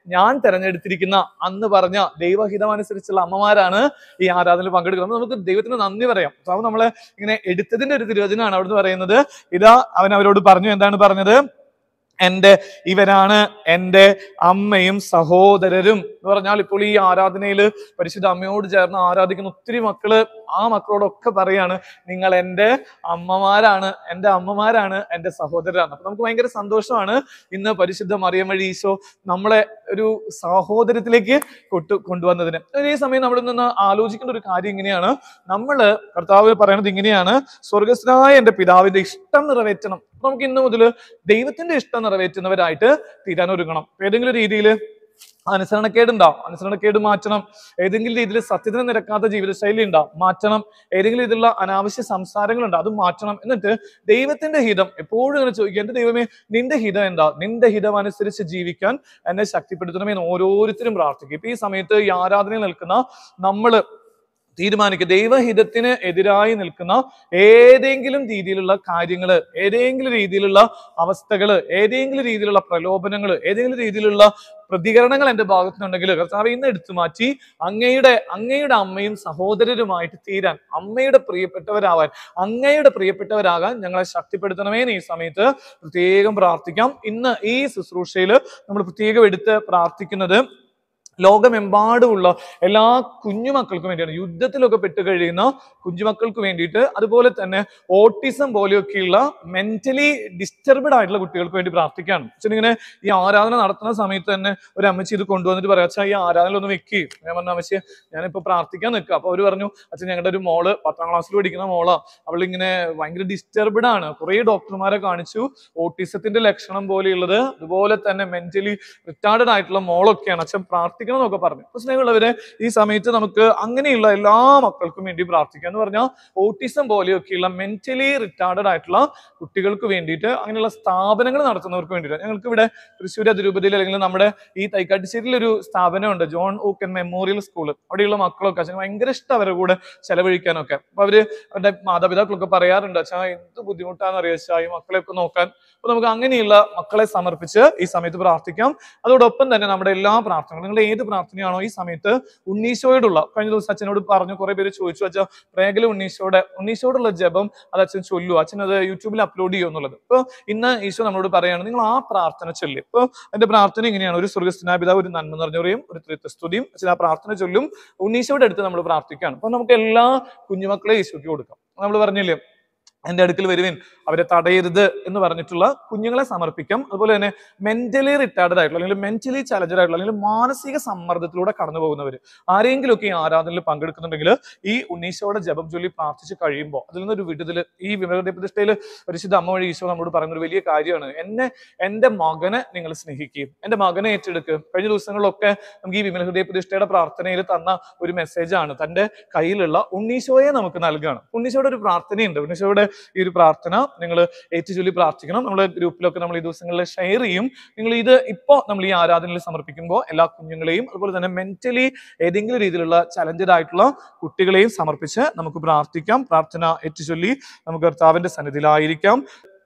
ഞാൻ തെരഞ്ഞെടുത്തിരിക്കുന്ന അന്ന് പറഞ്ഞ ദൈവഹിതമനുസരിച്ചുള്ള അമ്മമാരാണ് ഈ ആരാധനയിൽ പങ്കെടുക്കുന്നത് അപ്പൊ നമുക്ക് ദൈവത്തിന് നന്ദി പറയാം കർത്താവ് നമ്മളെ ഇങ്ങനെ എടുത്തതിന്റെ ഒരു തിരുവചനമാണ് അവിടുന്ന് പറയുന്നത് ഇതാ അവൻ അവരോട് പറഞ്ഞു എന്താണ് പറഞ്ഞത് എൻ്റെ ഇവരാണ് എൻ്റെ അമ്മയും സഹോദരരും എന്ന് പറഞ്ഞാൽ ഇപ്പോൾ ഈ ആരാധനയിൽ പരിശുദ്ധ അമ്മയോട് ചേർന്ന് ആരാധിക്കുന്ന ഒത്തിരി മക്കള് ആ മക്കളോടൊക്കെ പറയാണ് നിങ്ങൾ എൻ്റെ അമ്മമാരാണ് എൻ്റെ അമ്മമാരാണ് എൻ്റെ സഹോദരരാണ് അപ്പൊ നമുക്ക് ഭയങ്കര സന്തോഷമാണ് ഇന്ന് പരിശുദ്ധ മറിയം വഴി ഈശോ നമ്മളെ ഒരു സഹോദരത്തിലേക്ക് കൊണ്ടു കൊണ്ടുവന്നതിന് ഈ സമയം നമ്മൾ നിന്ന് ആലോചിക്കേണ്ട ഒരു കാര്യം ഇങ്ങനെയാണ് നമ്മള് കർത്താവ് പറയുന്നത് ഇങ്ങനെയാണ് സ്വർഗസ്നായ എൻ്റെ പിതാവിന്റെ ഇഷ്ടം നിറവേറ്റണം അപ്പൊ നമുക്ക് ഇന്ന് മുതൽ ദൈവത്തിന്റെ ഇഷ്ടം നിറവേറ്റുന്നവരായിട്ട് തീരാൻ ഒരുങ്ങണം ഏതെങ്കിലും രീതിയിൽ അനുസരണക്കേട് ഉണ്ടാവും അനുസരണക്കേട് മാറ്റണം ഏതെങ്കിലും രീതിയിൽ സത്യത്തിന് നിരക്കാത്ത ജീവിതശൈലി ഉണ്ടാവും മാറ്റണം ഏതെങ്കിലും രീതിയിലുള്ള അനാവശ്യ സംസാരങ്ങളുണ്ട് അത് മാറ്റണം എന്നിട്ട് ദൈവത്തിന്റെ ഹിതം എപ്പോഴും ഇങ്ങനെ ചോദിക്കുക എന്റെ ദൈവമേ നിന്റെ ഹിതം എന്താ നിന്റെ ഹിതം അനുസരിച്ച് ജീവിക്കാൻ എന്നെ ശക്തിപ്പെടുത്തണമേ എന്ന് ഓരോരുത്തരും പ്രാർത്ഥിക്കും ഇപ്പൊ ഈ സമയത്ത് ഈ ആരാധനയിൽ നിൽക്കുന്ന നമ്മള് തീരുമാനിക്കുക ദൈവഹിതത്തിന് എതിരായി നിൽക്കുന്ന ഏതെങ്കിലും രീതിയിലുള്ള കാര്യങ്ങൾ ഏതെങ്കിലും രീതിയിലുള്ള അവസ്ഥകൾ ഏതെങ്കിലും രീതിയിലുള്ള പ്രലോഭനങ്ങൾ ഏതെങ്കിലും രീതിയിലുള്ള പ്രതികരണങ്ങൾ എന്റെ ഭാഗത്തുനിന്നുണ്ടെങ്കിൽ കർത്താവ് ഇന്ന് എടുത്തു മാറ്റി അങ്ങയുടെ അങ്ങയുടെ അമ്മയും സഹോദരരുമായിട്ട് തീരാൻ അമ്മയുടെ പ്രിയപ്പെട്ടവരാവാൻ അങ്ങയുടെ പ്രിയപ്പെട്ടവരാകാൻ ഞങ്ങളെ ശക്തിപ്പെടുത്തണമേ എന്ന് ഈ സമയത്ത് പ്രത്യേകം പ്രാർത്ഥിക്കാം ഇന്ന് ഈ ശുശ്രൂഷയിൽ നമ്മൾ പ്രത്യേകം എടുത്ത് പ്രാർത്ഥിക്കുന്നത് ലോകമെമ്പാടുമുള്ള എല്ലാ കുഞ്ഞുമക്കൾക്കും വേണ്ടിയാണ് യുദ്ധത്തിലൊക്കെ പെട്ട് കഴിയുന്ന കുഞ്ഞുമക്കൾക്ക് വേണ്ടിയിട്ട് അതുപോലെ തന്നെ ഓട്ടിസം പോലെയൊക്കെയുള്ള മെന്റലി ഡിസ്റ്റർബഡ് ആയിട്ടുള്ള കുട്ടികൾക്ക് വേണ്ടി പ്രാർത്ഥിക്കുകയാണ് അച്ഛൻ ഇങ്ങനെ ഈ ആരാധന നടത്തുന്ന സമയത്ത് തന്നെ ഒരു അമ്മച്ചി ഇത് കൊണ്ടുവന്നിട്ട് പറയാം അച്ഛാ ഈ ആരാധന ഒന്ന് വെക്കി ഞാൻ പറഞ്ഞ അമ്മച്ചി ഞാനിപ്പോ പ്രാർത്ഥിക്കാൻ നിൽക്കുക അപ്പൊ അവര് പറഞ്ഞു അച്ഛൻ ഞങ്ങളുടെ ഒരു മോള് പത്താം ക്ലാസ്സിൽ പഠിക്കുന്ന മോളാ അവളിങ്ങനെ ഭയങ്കര ഡിസ്റ്റർബഡ് ആണ് കുറെ ഡോക്ടർമാരെ കാണിച്ചു ഓട്ടിസത്തിന്റെ ലക്ഷണം പോലെയുള്ളത് അതുപോലെ തന്നെ മെന്റലി റിട്ടാർഡഡ് ആയിട്ടുള്ള മോളൊക്കെയാണ് അച്ഛൻ പ്രാർത്ഥിക്കണം എന്നൊക്കെ പറഞ്ഞു അപ്പൊ സ്നേഹമുള്ളവരെ ഈ സമയത്ത് നമുക്ക് അങ്ങനെയുള്ള എല്ലാ മക്കൾക്കും വേണ്ടി പ്രാർത്ഥിക്കാം എന്ന് പറഞ്ഞാൽ ഓട്ടിസം പോലെയൊക്കെയുള്ള മെന്റലി റിട്ടാർഡഡ് ആയിട്ടുള്ള കുട്ടികൾക്ക് വേണ്ടിയിട്ട് അങ്ങനെയുള്ള സ്ഥാപനങ്ങൾ നടത്തുന്നവർക്ക് വേണ്ടിയിട്ട് ഞങ്ങൾക്ക് ഇവിടെ തൃശ്ശൂർ അതിരൂപതയിൽ അല്ലെങ്കിൽ നമ്മുടെ ഈ തൈക്കാട്ടുശ്ശേരിയിൽ ഒരു സ്ഥാപനമുണ്ട് ജോൺ ഊക്കൻ മെമ്മോറിയൽ സ്കൂൾ അവിടെയുള്ള മക്കളൊക്കെ അച്ഛൻ ഭയങ്കര ഇഷ്ടം അവരുടെ കൂടെ ചെലവഴിക്കാനൊക്കെ അപ്പൊ അവര് അവരുടെ മാതാപിതാക്കളൊക്കെ പറയാറുണ്ട് അച്ഛാ എന്ത് ബുദ്ധിമുട്ടാന്ന് അറിയാം അച്ഛാ ഈ മക്കളെയൊക്കെ നോക്കാൻ അപ്പൊ നമുക്ക് അങ്ങനെയുള്ള മക്കളെ സമർപ്പിച്ച് ഈ സമയത്ത് പ്രാർത്ഥിക്കാം അതോടൊപ്പം തന്നെ നമ്മുടെ എല്ലാ പ്രാർത്ഥനകളും നിങ്ങൾ ഏത് പ്രാർത്ഥനയാണോ ഈ സമയത്ത് ഉണ്ണീശോയോടുള്ള കഴിഞ്ഞ ദിവസം അച്ഛനോട് പറഞ്ഞു കുറെ പേര് ചോദിച്ചു അച്ഛാ പ്രേഗല ഉണ്ണീശോയുടെ ഉണ്ണീശോടുള്ള ജപം അത് അച്ഛൻ ചൊല്ലു അച്ഛൻ അത് യൂട്യൂബിൽ അപ്ലോഡ് ചെയ്യും എന്നുള്ളത് ഇപ്പൊ ഇന്ന് ഈശോ നമ്മളോട് പറയാണ് നിങ്ങൾ ആ പ്രാർത്ഥന ചൊല്ലി ഇപ്പൊ എന്റെ പ്രാർത്ഥന ഇങ്ങനെയാണ് ഒരു സ്വർഗസ്നായ പിതാവ് ഒരു നന്മ നിറഞ്ഞവരെയും ഒരു ത്രിത്വസ്തുതിയും അച്ഛൻ ആ പ്രാർത്ഥന ചൊല്ലും ഉണ്ണീശോയുടെ അടുത്ത് നമ്മൾ പ്രാർത്ഥിക്കുകയാണ് അപ്പൊ നമുക്ക് എല്ലാ കുഞ്ഞുമക്കളെ ഈശോയ്ക്ക് കൊടുക്കാം നമ്മൾ പറഞ്ഞില്ലേ എന്റെ അടുക്കൽ വരുവിൻ അവരെ തടയരുത് എന്ന് പറഞ്ഞിട്ടുള്ള കുഞ്ഞുങ്ങളെ സമർപ്പിക്കാം അതുപോലെ തന്നെ മെന്റലി റിട്ടാർഡഡ് ആയിട്ടുള്ള അല്ലെങ്കിൽ മെന്റലി ചലഞ്ചഡ് ആയിട്ടുള്ള അല്ലെങ്കിൽ മാനസിക സമ്മർദ്ദത്തിലൂടെ കടന്നു പോകുന്നവർ ആരെങ്കിലുമൊക്കെ ഈ ആരാധനയിൽ പങ്കെടുക്കുന്നുണ്ടെങ്കിൽ ഈ ഉണ്ണീശോയുടെ ജപം ചൊല്ലി പ്രാർത്ഥിച്ച് കഴിയുമ്പോൾ അതിൽ നിന്നൊരു വിടുതൽ ഈ വിമലഹൃദയ പ്രതിഷ്ഠയിൽ പരിശുദ്ധ അമ്മ വഴി ഈശോ നമ്മോട് പറയുന്ന ഒരു വലിയ കാര്യമാണ് എന്നെ എന്റെ മകനെ നിങ്ങൾ സ്നേഹിക്കുകയും എന്റെ മകനെ ഏറ്റെടുക്കുക കഴിഞ്ഞ ദിവസങ്ങളിലൊക്കെ നമുക്ക് ഈ വിമലഹൃദയ പ്രതിഷ്ഠയുടെ പ്രാർത്ഥനയിൽ തന്ന ഒരു മെസ്സേജാണ് തന്റെ കയ്യിലുള്ള ഉണ്ണീശോയെ നമുക്ക് നൽകുകയാണ് ഉണ്ണീശോയുടെ ഒരു പ്രാർത്ഥനയുണ്ട് ഉണ്ണീശോയുടെ ഈ ഒരു പ്രാർത്ഥന നിങ്ങൾ ഏറ്റുചൊല്ലി പ്രാർത്ഥിക്കണം നമ്മൾ ഗ്രൂപ്പിലൊക്കെ നമ്മൾ ഈ ദിവസങ്ങളിൽ ഷെയർ ചെയ്യും നിങ്ങൾ ഇത് ഇപ്പോൾ നമ്മൾ ഈ ആരാധനയിൽ സമർപ്പിക്കുമ്പോൾ എല്ലാ കുഞ്ഞുങ്ങളെയും അതുപോലെ തന്നെ മെന്റലി ഏതെങ്കിലും രീതിയിലുള്ള ചലഞ്ചഡ് ആയിട്ടുള്ള കുട്ടികളെയും സമർപ്പിച്ച് നമുക്ക് പ്രാർത്ഥിക്കാം പ്രാർത്ഥന ഏറ്റുചൊല്ലി നമുക്ക് കർത്താവിന്റെ സന്നിധിയിലായിരിക്കാം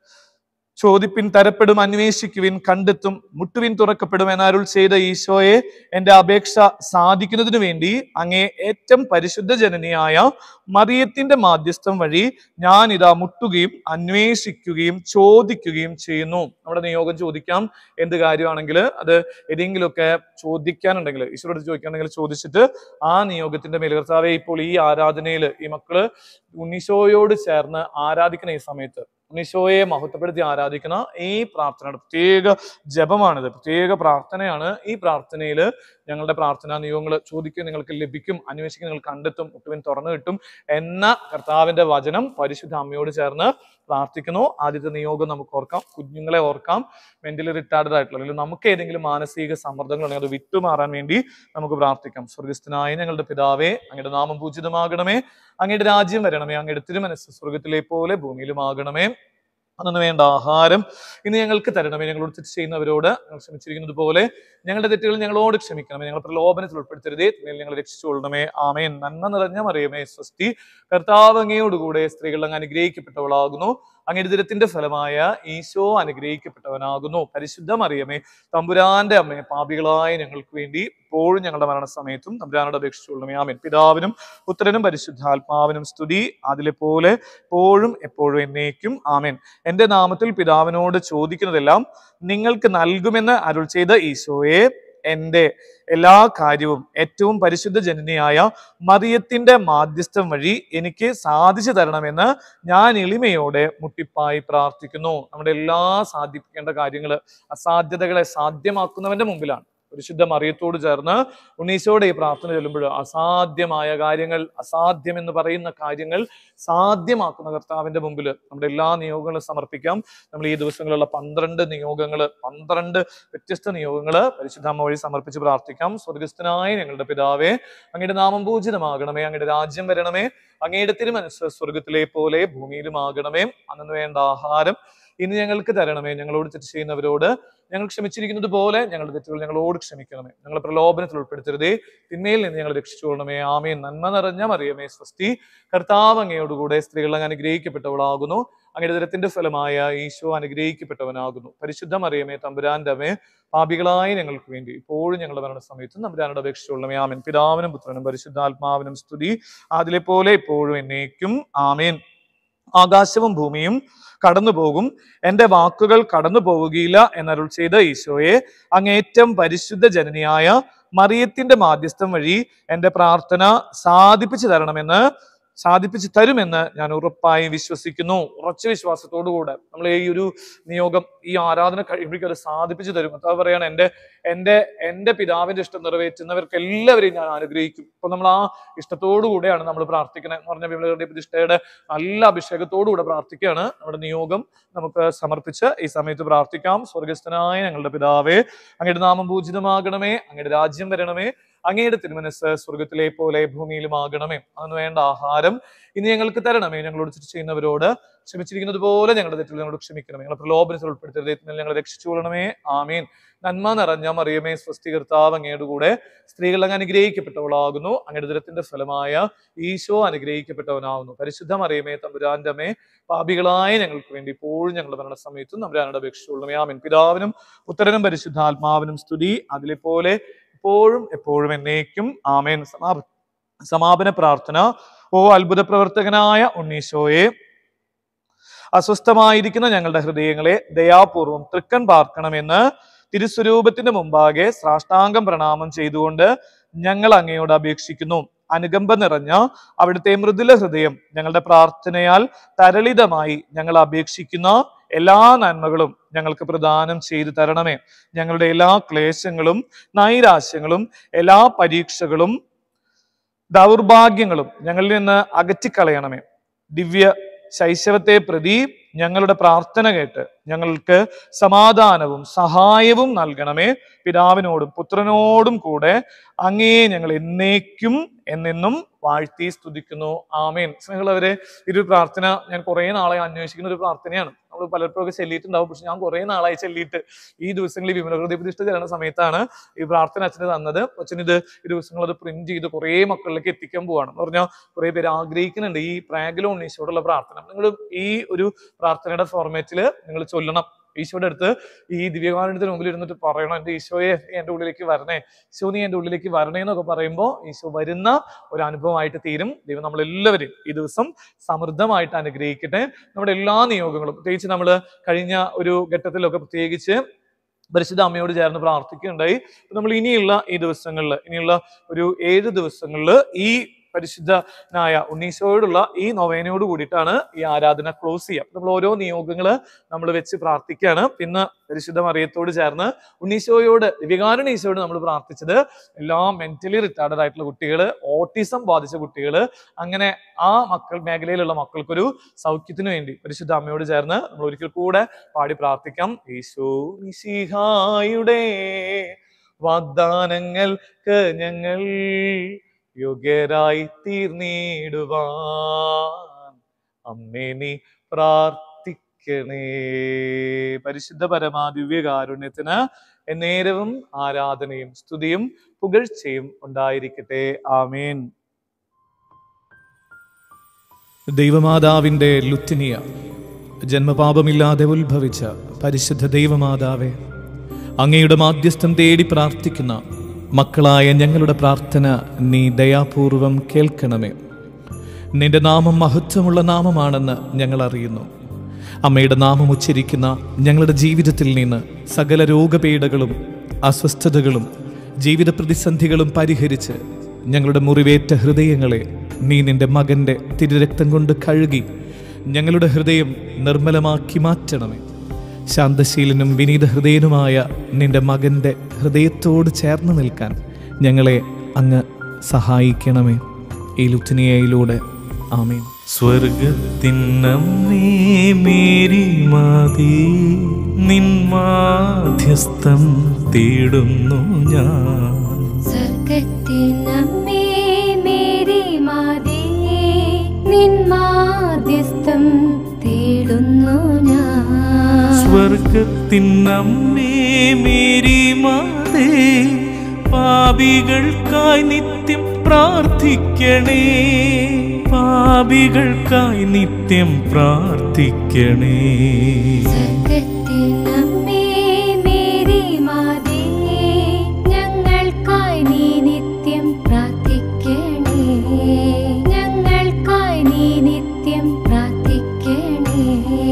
ചോദിപ്പിൻ തരപ്പെടും അന്വേഷിക്കുവിൻ കണ്ടെത്തും മുട്ടുവിൻ തുറക്കപ്പെടും എന്നരുൾ ചെയ്ത ഈശോയെ എന്റെ അപേക്ഷ സാധിക്കുന്നതിനു വേണ്ടി അങ്ങേ ഏറ്റവും പരിശുദ്ധ ജനനിയായ മറിയത്തിന്റെ മാധ്യസ്ഥം വഴി ഞാൻ ഇതാ മുട്ടുകയും അന്വേഷിക്കുകയും ചോദിക്കുകയും ചെയ്യുന്നു നമ്മുടെ നിയോഗം ചോദിക്കാം എന്ത് കാര്യമാണെങ്കിൽ അത് ഏതെങ്കിലുമൊക്കെ ചോദിക്കാനുണ്ടെങ്കിൽ ഈശ്വരോട് ചോദിക്കാനുണ്ടെങ്കിൽ ചോദിച്ചിട്ട് ആ നിയോഗത്തിന്റെ മേൽ കർത്താവെ ഇപ്പോൾ ഈ ആരാധനയിൽ ഈ മക്കള് ഉണ്ണീശോയോട് ചേർന്ന് ആരാധിക്കുന്ന ഈ സമയത്ത് ഉണ്ണീശോയെ മഹത്വപ്പെടുത്തി ആരാധിക്കുന്ന ഈ പ്രാർത്ഥനയുടെ പ്രത്യേക ജപമാണിത് പ്രത്യേക പ്രാർത്ഥനയാണ് ഈ പ്രാർത്ഥനയിൽ ഞങ്ങളുടെ പ്രാർത്ഥനാ നിയോഗങ്ങൾ ചോദിക്കും നിങ്ങൾക്ക് ലഭിക്കും അന്വേഷിക്കും നിങ്ങൾ കണ്ടെത്തും ഒട്ടുവിൻ തുറന്നു കിട്ടും എന്ന കർത്താവിന്റെ വചനം പരിശുദ്ധ അമ്മയോട് ചേർന്ന് പ്രാർത്ഥിക്കുന്നു ആദ്യത്തെ നിയോഗം നമുക്ക് ഓർക്കാം കുഞ്ഞുങ്ങളെ ഓർക്കാം മെന്റലി റിട്ടാർഡഡ് ആയിട്ടുള്ള അല്ലെങ്കിൽ നമുക്ക് ഏതെങ്കിലും മാനസിക സമ്മർദ്ദങ്ങൾ ഉണ്ടെങ്കിൽ അത് വിട്ടുമാറാൻ വേണ്ടി നമുക്ക് പ്രാർത്ഥിക്കാം സ്വർഗസ്ഥനായ ഞങ്ങളുടെ പിതാവേ അങ്ങയുടെ നാമം പൂജിതമാകണമേ അങ്ങയുടെ രാജ്യം വരണമേ അങ്ങയുടെ തിരുമനസ് സ്വർഗത്തിലെ പോലെ ഭൂമിയിലുമാകണമേ അന്നു വേണ്ട ആഹാരം ഇന്ന് ഞങ്ങൾക്ക് തരണമേ ഞങ്ങളോട് തെറ്റ് ചെയ്യുന്നവരോട് ഞങ്ങൾ ക്ഷമിച്ചിരിക്കുന്നത് പോലെ ഞങ്ങളുടെ തെറ്റുകൾ ഞങ്ങളോട് ക്ഷമിക്കണമേ ഞങ്ങൾ പ്രലോഭനത്തിൽ ഉൾപ്പെടുത്തരുതേ നിങ്ങൾ ഞങ്ങൾ രക്ഷിച്ചുകൊള്ളണമേ ആമേൻ നന്മ നിറഞ്ഞ മറിയമേ സ്വസ്തി കർത്താവ് അങ്ങയോടുകൂടെ സ്ത്രീകൾ അങ്ങ് അനുഗ്രഹിക്കപ്പെട്ടവളാകുന്നു അങ്ങയുടെ ദുരത്തിന്റെ ഫലമായ ഈശോ അനുഗ്രഹിക്കപ്പെട്ടവനാകുന്നു പരിശുദ്ധ മറിയമേ തമ്പുരാന്റെ അമ്മേ പാപികളായ ഞങ്ങൾക്ക് വേണ്ടി ഇപ്പോഴും ഞങ്ങളുടെ മരണസമയത്തും തമ്പുരാനോട് അപേക്ഷിച്ചുകൊള്ളണമേ ആമേൻ പിതാവിനും പുത്രനും പരിശുദ്ധാത്മാവിനും സ്തുതി അതിലെ പോലെ എപ്പോഴും എപ്പോഴും എന്നേക്കും ആമേൻ എന്റെ നാമത്തിൽ പിതാവിനോട് ചോദിക്കുന്നതെല്ലാം നിങ്ങൾക്ക് നൽകുമെന്ന് അരുൾ ചെയ്ത ഈശോയെ എന്റെ എല്ലാ കാര്യവും ഏറ്റവും പരിശുദ്ധ ജനനിയായ മറിയത്തിന്റെ മാധ്യസ്ഥം വഴി എനിക്ക് സാധിച്ചു തരണമെന്ന് ഞാൻ എളിമയോടെ മുട്ടിപ്പായി പ്രാർത്ഥിക്കുന്നു നമ്മുടെ എല്ലാ സാധിപ്പിക്കേണ്ട കാര്യങ്ങൾ അസാധ്യതകളെ സാധ്യമാക്കുന്നവന്റെ മുമ്പിലാണ് പരിശുദ്ധ മറിയത്തോട് ചേർന്ന് ഉണ്ണീശോടെ ഈ പ്രാർത്ഥന ചൊല്ലുമ്പോൾ അസാധ്യമായ കാര്യങ്ങൾ അസാധ്യം എന്ന് പറയുന്ന കാര്യങ്ങൾ സാധ്യമാക്കുന്ന കർത്താവിന്റെ മുമ്പിൽ നമ്മുടെ എല്ലാ നിയോഗങ്ങളും സമർപ്പിക്കാം നമ്മൾ ഈ ദിവസങ്ങളിലുള്ള പന്ത്രണ്ട് നിയോഗങ്ങൾ പന്ത്രണ്ട് വ്യത്യസ്ത നിയോഗങ്ങൾ പരിശുദ്ധാമ്മ വഴി സമർപ്പിച്ച് പ്രാർത്ഥിക്കാം സ്വർഗസ്ഥനായ ഞങ്ങളുടെ പിതാവേ അങ്ങയുടെ നാമം പൂജിതമാകണമേ അങ്ങയുടെ രാജ്യം വരണമേ അങ്ങയുടെ തിരുമനസ് സ്വർഗത്തിലെ പോലെ ഭൂമിയിലുമാകണമേ അന്നു വേണ്ട ആഹാരം ഇനി ഞങ്ങൾക്ക് തരണമേ ഞങ്ങളോട് തെറ്റ് ചെയ്യുന്നവരോട് ഞങ്ങൾ ക്ഷമിച്ചിരിക്കുന്നത് പോലെ ഞങ്ങളുടെ തെറ്റുകൾ ഞങ്ങളോട് ക്ഷമിക്കണമേ ഞങ്ങളെ പ്രലോഭനത്തിൽ ഉൾപ്പെടുത്തരുതേ തിന്മയിൽ നിന്ന് ഞങ്ങൾ രക്ഷിച്ചുകൊള്ളണമേ ആമേ നന്മ നിറഞ്ഞ മറിയമേ സ്വസ്തി കർത്താവ് അങ്ങയോടുകൂടെ സ്ത്രീകൾ അങ്ങ് അനുഗ്രഹിക്കപ്പെട്ടവളാകുന്നു അങ്ങയുടെ ദരത്തിന്റെ ഫലമായ ഈശോ അനുഗ്രഹിക്കപ്പെട്ടവനാകുന്നു പരിശുദ്ധ മറിയമേ തമ്പുരാന്റെ അമ്മേ പാപികളായ ഞങ്ങൾക്ക് വേണ്ടി ഇപ്പോഴും ഞങ്ങളുടെ മരണസമയത്തും തമ്പുരാനോട് അപേക്ഷിച്ചുകൊള്ളണമേ ആമേൻ പിതാവിനും പുത്രനും പരിശുദ്ധാത്മാവിനും സ്തുതി അതിലെ പോലെ എപ്പോഴും എന്നേക്കും ആമേൻ ആകാശവും ഭൂമിയും കടന്നു പോകും എന്റെ വാക്കുകൾ കടന്നു പോവുകയില്ല എന്നരുൾ ചെയ്ത ഈശോയെ അങ്ങേറ്റം പരിശുദ്ധ ജനനിയായ മറിയത്തിന്റെ മാധ്യസ്ഥം വഴി എന്റെ പ്രാർത്ഥന സാധിപ്പിച്ചു തരണമെന്ന് സാധിപ്പിച്ചു തരുമെന്ന് ഞാൻ ഉറപ്പായും വിശ്വസിക്കുന്നു ഉറച്ച വിശ്വാസത്തോടുകൂടെ നമ്മൾ ഈ ഒരു നിയോഗം ഈ ആരാധന കഴിയുമ്പോഴേക്കും അത് സാധിപ്പിച്ചു തരും അതാ പറയാണ് എൻ്റെ എൻ്റെ എൻ്റെ പിതാവിന്റെ ഇഷ്ടം നിറവേറ്റുന്നവർക്ക് എല്ലാവരെയും ഞാൻ അനുഗ്രഹിക്കും ഇപ്പൊ നമ്മൾ ആ ഇഷ്ടത്തോടു കൂടെയാണ് നമ്മൾ പ്രാർത്ഥിക്കുന്നത് എന്ന് പറഞ്ഞ വിമലകളുടെ പ്രതിഷ്ഠയുടെ നല്ല അഭിഷേകത്തോടുകൂടെ പ്രാർത്ഥിക്കുകയാണ് നമ്മുടെ നിയോഗം നമുക്ക് സമർപ്പിച്ച് ഈ സമയത്ത് പ്രാർത്ഥിക്കാം സ്വർഗസ്ഥനായ ഞങ്ങളുടെ പിതാവേ അങ്ങയുടെ നാമം പൂജിതമാകണമേ അങ്ങയുടെ രാജ്യം വരണമേ അങ്ങയുടെ തിരുമനസ് സ്വർഗത്തിലെ പോലെ ഭൂമിയിലുമാകണമേ അതിന് വേണ്ട ആഹാരം ഇനി ഞങ്ങൾക്ക് തരണമേ ഞങ്ങളോട് തെറ്റ് ചെയ്യുന്നവരോട് ക്ഷമിച്ചിരിക്കുന്നത് പോലെ ഞങ്ങളുടെ തെറ്റുകൾ ഞങ്ങളോട് ക്ഷമിക്കണമേ ഞങ്ങളെ പ്രലോഭനത്തിൽ ഉൾപ്പെടുത്തരുത് ഇതിൽ ഞങ്ങളെ രക്ഷിച്ചുകൊള്ളണമേ ആമീൻ നന്മ നിറഞ്ഞ മറിയമേ സ്വസ്തി കർത്താവ് അങ്ങയുടെ കൂടെ സ്ത്രീകൾ അങ്ങ് അനുഗ്രഹിക്കപ്പെട്ടവളാകുന്നു അങ്ങയുടെ ദുരത്തിന്റെ ഫലമായ ഈശോ അനുഗ്രഹിക്കപ്പെട്ടവനാകുന്നു പരിശുദ്ധ മറിയമേ തമ്പുരാന്റെ അമ്മേ പാപികളായ ഞങ്ങൾക്ക് വേണ്ടി ഇപ്പോഴും ഞങ്ങളുടെ മരണസമയത്തും തമ്പുരാനോട് അപേക്ഷിച്ചുകൊള്ളണമേ ആമീൻ പിതാവിനും പുത്രനും പരിശുദ്ധാത്മാവിനും സ്തുതി അതിലെ പോലെ എപ്പോഴും എപ്പോഴും എന്നേക്കും ആമേൻ സമാപ സമാപന പ്രാർത്ഥന ഓ അത്ഭുത പ്രവർത്തകനായ ഉണ്ണീശോയെ അസ്വസ്ഥമായിരിക്കുന്ന ഞങ്ങളുടെ ഹൃദയങ്ങളെ ദയാപൂർവം തൃക്കൺ പാർക്കണമെന്ന് തിരുസ്വരൂപത്തിന്റെ മുമ്പാകെ സാഷ്ടാംഗം പ്രണാമം ചെയ്തുകൊണ്ട് ഞങ്ങൾ അങ്ങയോട് അപേക്ഷിക്കുന്നു അനുകമ്പ നിറഞ്ഞ അവിടുത്തെ മൃദുല ഹൃദയം ഞങ്ങളുടെ പ്രാർത്ഥനയാൽ തരളിതമായി ഞങ്ങൾ അപേക്ഷിക്കുന്ന എല്ലാ നന്മകളും ഞങ്ങൾക്ക് പ്രദാനം ചെയ്തു തരണമേ ഞങ്ങളുടെ എല്ലാ ക്ലേശങ്ങളും നൈരാശ്യങ്ങളും എല്ലാ പരീക്ഷകളും ദൗർഭാഗ്യങ്ങളും ഞങ്ങളിൽ നിന്ന് അകറ്റിക്കളയണമേ ദിവ്യ ശൈശവത്തെ പ്രതി ഞങ്ങളുടെ പ്രാർത്ഥന കേട്ട് ഞങ്ങൾക്ക് സമാധാനവും സഹായവും നൽകണമേ പിതാവിനോടും പുത്രനോടും കൂടെ അങ്ങേ ഞങ്ങൾ എന്നേക്കും എന്നെന്നും വാഴ്ത്തി സ്തുതിക്കുന്നു ആമേൻ സ്നേഹമുള്ളവരെ ഈ ഒരു പ്രാർത്ഥന ഞാൻ കുറേ നാളായി അന്വേഷിക്കുന്ന ഒരു പ്രാർത്ഥനയാണ് നമ്മൾ പലപ്പോഴും ഒക്കെ ചെല്ലിയിട്ടുണ്ടാവും പക്ഷെ ഞാൻ കുറേ നാളായി ചെല്ലിയിട്ട് ഈ ദിവസങ്ങളിൽ വിമല ഹൃദയ പ്രതിഷ്ഠ ചെല്ലുന്ന സമയത്താണ് ഈ പ്രാർത്ഥന അച്ഛന് തന്നത് അച്ഛൻ ഇത് ഈ ദിവസങ്ങൾ അത് പ്രിന്റ് ചെയ്ത് കുറേ മക്കളിലേക്ക് എത്തിക്കാൻ പോവാണ് എന്ന് പറഞ്ഞാൽ കുറേ പേര് ആഗ്രഹിക്കുന്നുണ്ട് ഈ പ്രാഗലോ ഉണ്ണീശോടുള്ള പ്രാർത്ഥന നിങ്ങൾ ഈ ഒരു പ്രാർത്ഥനയുടെ ഫോർമാറ്റിൽ നിങ്ങൾ ചൊല്ലണം ഈശോയുടെ അടുത്ത് ഈ ദിവ്യകാരണത്തിന് മുമ്പിൽ ഇരുന്നിട്ട് പറയണം എൻ്റെ ഈശോയെ നീ എൻ്റെ ഉള്ളിലേക്ക് വരണേ ഈശോ നീ എൻ്റെ ഉള്ളിലേക്ക് വരണേ എന്നൊക്കെ പറയുമ്പോൾ ഈശോ വരുന്ന ഒരു അനുഭവമായിട്ട് തീരും ദൈവം നമ്മളെല്ലാവരെയും ഈ ദിവസം സമൃദ്ധമായിട്ട് അനുഗ്രഹിക്കട്ടെ നമ്മുടെ എല്ലാ നിയോഗങ്ങളും പ്രത്യേകിച്ച് നമ്മൾ കഴിഞ്ഞ ഒരു ഘട്ടത്തിലൊക്കെ പ്രത്യേകിച്ച് പരിശുദ്ധ അമ്മയോട് ചേർന്ന് പ്രാർത്ഥിക്കുകയുണ്ടായി അപ്പൊ നമ്മൾ ഇനിയുള്ള ഈ ദിവസങ്ങളിൽ ഇനിയുള്ള ഒരു ഏഴ് ദിവസങ്ങളിൽ ഈ പരിശുദ്ധനായ ഉണ്ണീശോയോടുള്ള ഈ നൊവേനയോട് കൂടിയിട്ടാണ് ഈ ആരാധന ക്ലോസ് ചെയ്യുക നമ്മൾ ഓരോ നിയോഗങ്ങൾ നമ്മൾ വെച്ച് പ്രാർത്ഥിക്കുകയാണ് പിന്നെ പരിശുദ്ധ മറിയത്തോട് ചേർന്ന് ഉണ്ണീശോയോട് വികാരണ ഈശോയോട് നമ്മൾ പ്രാർത്ഥിച്ചത് എല്ലാ മെന്റലി റിട്ടാർഡഡ് ആയിട്ടുള്ള കുട്ടികൾ ഓട്ടിസം ബാധിച്ച കുട്ടികൾ അങ്ങനെ ആ മക്കൾ മേഖലയിലുള്ള മക്കൾക്കൊരു സൗഖ്യത്തിന് വേണ്ടി പരിശുദ്ധ അമ്മയോട് ചേർന്ന് നമ്മൾ ഒരിക്കൽ കൂടെ പാടി പ്രാർത്ഥിക്കാം ഈശോ മിശിഹായുടെ വാഗ്ദാനങ്ങൾക്ക് ഞങ്ങൾ യോഗ്യരായി തീർന്നിടുവാൻ അമ്മേ നീ പ്രാർത്ഥിക്കണേ പരിശുദ്ധ പരമാദിവ്യ കാരുണ്യത്തിന് എന്നേരവും ആരാധനയും സ്തുതിയും പുകഴ്ചയും ഉണ്ടായിരിക്കട്ടെ ആമേൻ ദൈവമാതാവിൻ്റെ ലുത്തിനിയ ജന്മപാപമില്ലാതെ ഉത്ഭവിച്ച പരിശുദ്ധ ദൈവമാതാവേ അങ്ങയുടെ മാധ്യസ്ഥം തേടി പ്രാർത്ഥിക്കുന്ന മക്കളായ ഞങ്ങളുടെ പ്രാർത്ഥന നീ ദയാപൂർവം കേൾക്കണമേ നിന്റെ നാമം മഹത്വമുള്ള നാമമാണെന്ന് ഞങ്ങൾ അറിയുന്നു അമ്മയുടെ നാമം ഉച്ചരിക്കുന്ന ഞങ്ങളുടെ ജീവിതത്തിൽ നിന്ന് സകല രോഗപീഠകളും അസ്വസ്ഥതകളും ജീവിത പ്രതിസന്ധികളും പരിഹരിച്ച് ഞങ്ങളുടെ മുറിവേറ്റ ഹൃദയങ്ങളെ നീ നിന്റെ മകന്റെ തിരുരക്തം കൊണ്ട് കഴുകി ഞങ്ങളുടെ ഹൃദയം നിർമ്മലമാക്കി മാറ്റണമേ ശാന്തശീലനും വിനീത ഹൃദയനുമായ നിന്റെ മകന്റെ ഹൃദയത്തോട് ചേർന്ന് നിൽക്കാൻ ഞങ്ങളെ അങ്ങ് സഹായിക്കണമേ ഈ ലുത്തിനിയയിലൂടെ ആമേൻ സ്വർഗത്തിനമ്മേ മേരി മാതേ നിൻ മാധ്യസ്ഥം തേടുന്നു ഞാൻ സ്വർഗത്തിനമ്മേ മേരി മാതേ നിൻ മാധ്യസ്ഥം തേടുന്നു ഞാൻ സ്വർഗത്തിനമ്മേ മേരി മാതേ പാപികൾക്കായി നിത്യം പ്രാർത്ഥിക്കണേ പാപികൾക്കായി നിത്യം പ്രാർത്ഥിക്കണേ സ്വർഗത്തിനമ്മേ മേരി മാതേ ഞങ്ങൾക്കായി നീ നിത്യം പ്രാർത്ഥിക്കണേ ഞങ്ങൾക്കായി നീ നിത്യം പ്രാർത്ഥിക്കണേ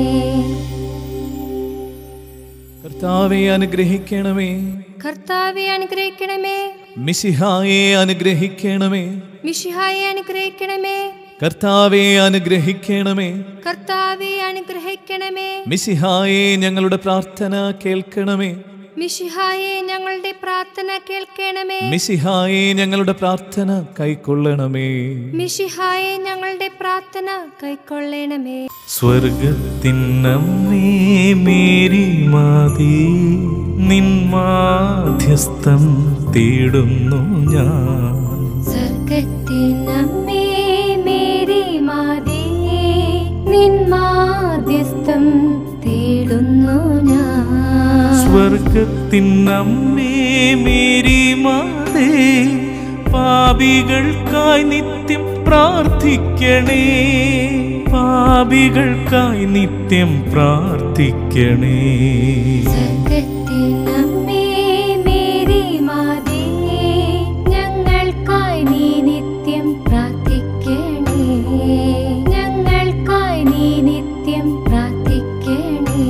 കർത്താവെ അനുഗ്രഹിക്കണമേ കർത്താവെ അനുഗ്രഹിക്കണമേ മിശിഹായെ അനുഗ്രഹിക്കണമേ മിഷിഹായെ അനുഗ്രഹിക്കണമേ കർത്താവെ അനുഗ്രഹിക്കണമേ കർത്താവെ അനുഗ്രഹിക്കണമേ മിശിഹായെ ഞങ്ങളുടെ പ്രാർത്ഥന കേൾക്കണമേ മിഷിഹായെ ഞങ്ങളുടെ പ്രാർത്ഥന കേൾക്കണമേ മിശിഹായെ ഞങ്ങളുടെ പ്രാർത്ഥന കൈക്കൊള്ളണമേ മിഷിഹായെ ഞങ്ങളുടെ പ്രാർത്ഥന കൈക്കൊള്ളണമേ സ്വർഗത്തിനമ്മേ മേരി മാതേ നിൻ മാധ്യസ്ഥം തേടുന്നു ഞാൻ സ്വർഗത്തിനമ്മേ മേരി മാതേ നിൻ മാധ്യസ്ഥം തേടുന്നു ഞാൻ സ്വർഗത്തിനമ്മേ മേരി മാതേ പാപികൾക്കായി നിത്യം പ്രാർത്ഥിക്കണേ പാപികൾക്കായി നിത്യം പ്രാർത്ഥിക്കണേ സ്വർഗത്തിനമ്മേ മേരി മാതേ ഞങ്ങൾക്കായി നീ നിത്യം പ്രാർത്ഥിക്കണേ ഞങ്ങൾക്കായി നീ നിത്യം പ്രാർത്ഥിക്കണേ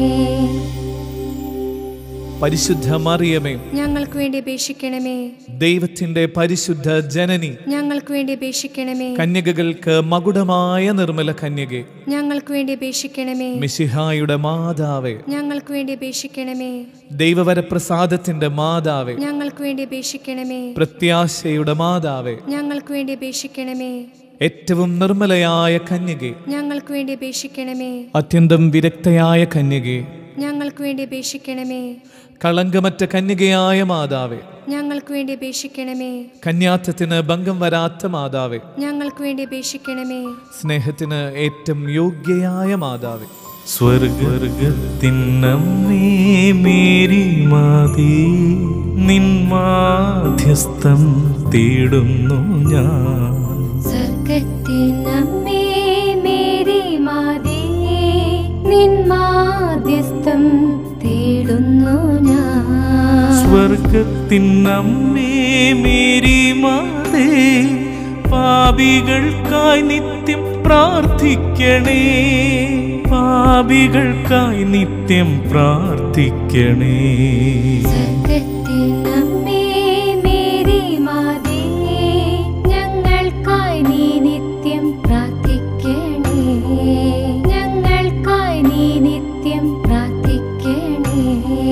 പരിശുദ്ധ മറിയമേ ഞങ്ങൾക്ക് വേണ്ടി അപേക്ഷിക്കണമേ ദൈവത്തിന്റെ പരിശുദ്ധ ജനനി ഞങ്ങൾക്ക് വേണ്ടി അപേക്ഷിക്കണമേ കന്യകകൾക്ക് മകുടമായ നിർമ്മല കന്യകെ ഞങ്ങൾക്ക് വേണ്ടി അപേക്ഷിക്കണമേ മിശിഹായുടെ മാതാവേ ഞങ്ങൾക്ക് വേണ്ടി അപേക്ഷിക്കണമേ ദൈവവരപ്രസാദത്തിന്റെ മാതാവേ ഞങ്ങൾക്ക് വേണ്ടി അപേക്ഷിക്കണമേ പ്രത്യാശയുടെ മാതാവേ ഞങ്ങൾക്ക് വേണ്ടി അപേക്ഷിക്കണമേ ഏറ്റവും നിർമ്മലയായ കന്യകെ ഞങ്ങൾക്ക് വേണ്ടി അപേക്ഷിക്കണമേ അത്യന്തം വിരക്തയായ കന്യകെ ഞങ്ങൾക്ക് വേണ്ടി അപേക്ഷിക്കണമേ കളങ്കമറ്റ കന്യകയായ മാതാവേ ഞങ്ങൾക്ക് വേണ്ടി അപേക്ഷിക്കണമേ കന്യാത്വത്തിന് ഭംഗം വരാത്ത മാതാവേ ഞങ്ങൾക്ക് വേണ്ടി അപേക്ഷിക്കണമേ സ്നേഹത്തിന് ഏറ്റവും യോഗ്യയായ മാതാവേ സ്വർഗത്തിനമ്മേ മേരി മാതേ നിൻ മാധ്യസ്ഥം തേടുന്നു ഞാൻ സ്വർഗത്തിനമ്മേ മേരി മാതേ നിൻ മാധ്യസ്ഥം തേടുന്നു ഞാൻ സ്വർഗത്തിനമ്മേ മേരി മാതേ പാപികൾക്കായി നിത്യം പ്രാർത്ഥിക്കണേ പാപികൾക്കായി നിത്യം പ്രാർത്ഥിക്കണേ സ്വർഗത്തിനമ്മേ മേരി മാതേ ഞങ്ങൾക്കായി നീ നിത്യം പ്രാർത്ഥിക്കണേ ഞങ്ങൾക്കായി നീ നിത്യം പ്രാർത്ഥിക്കണേ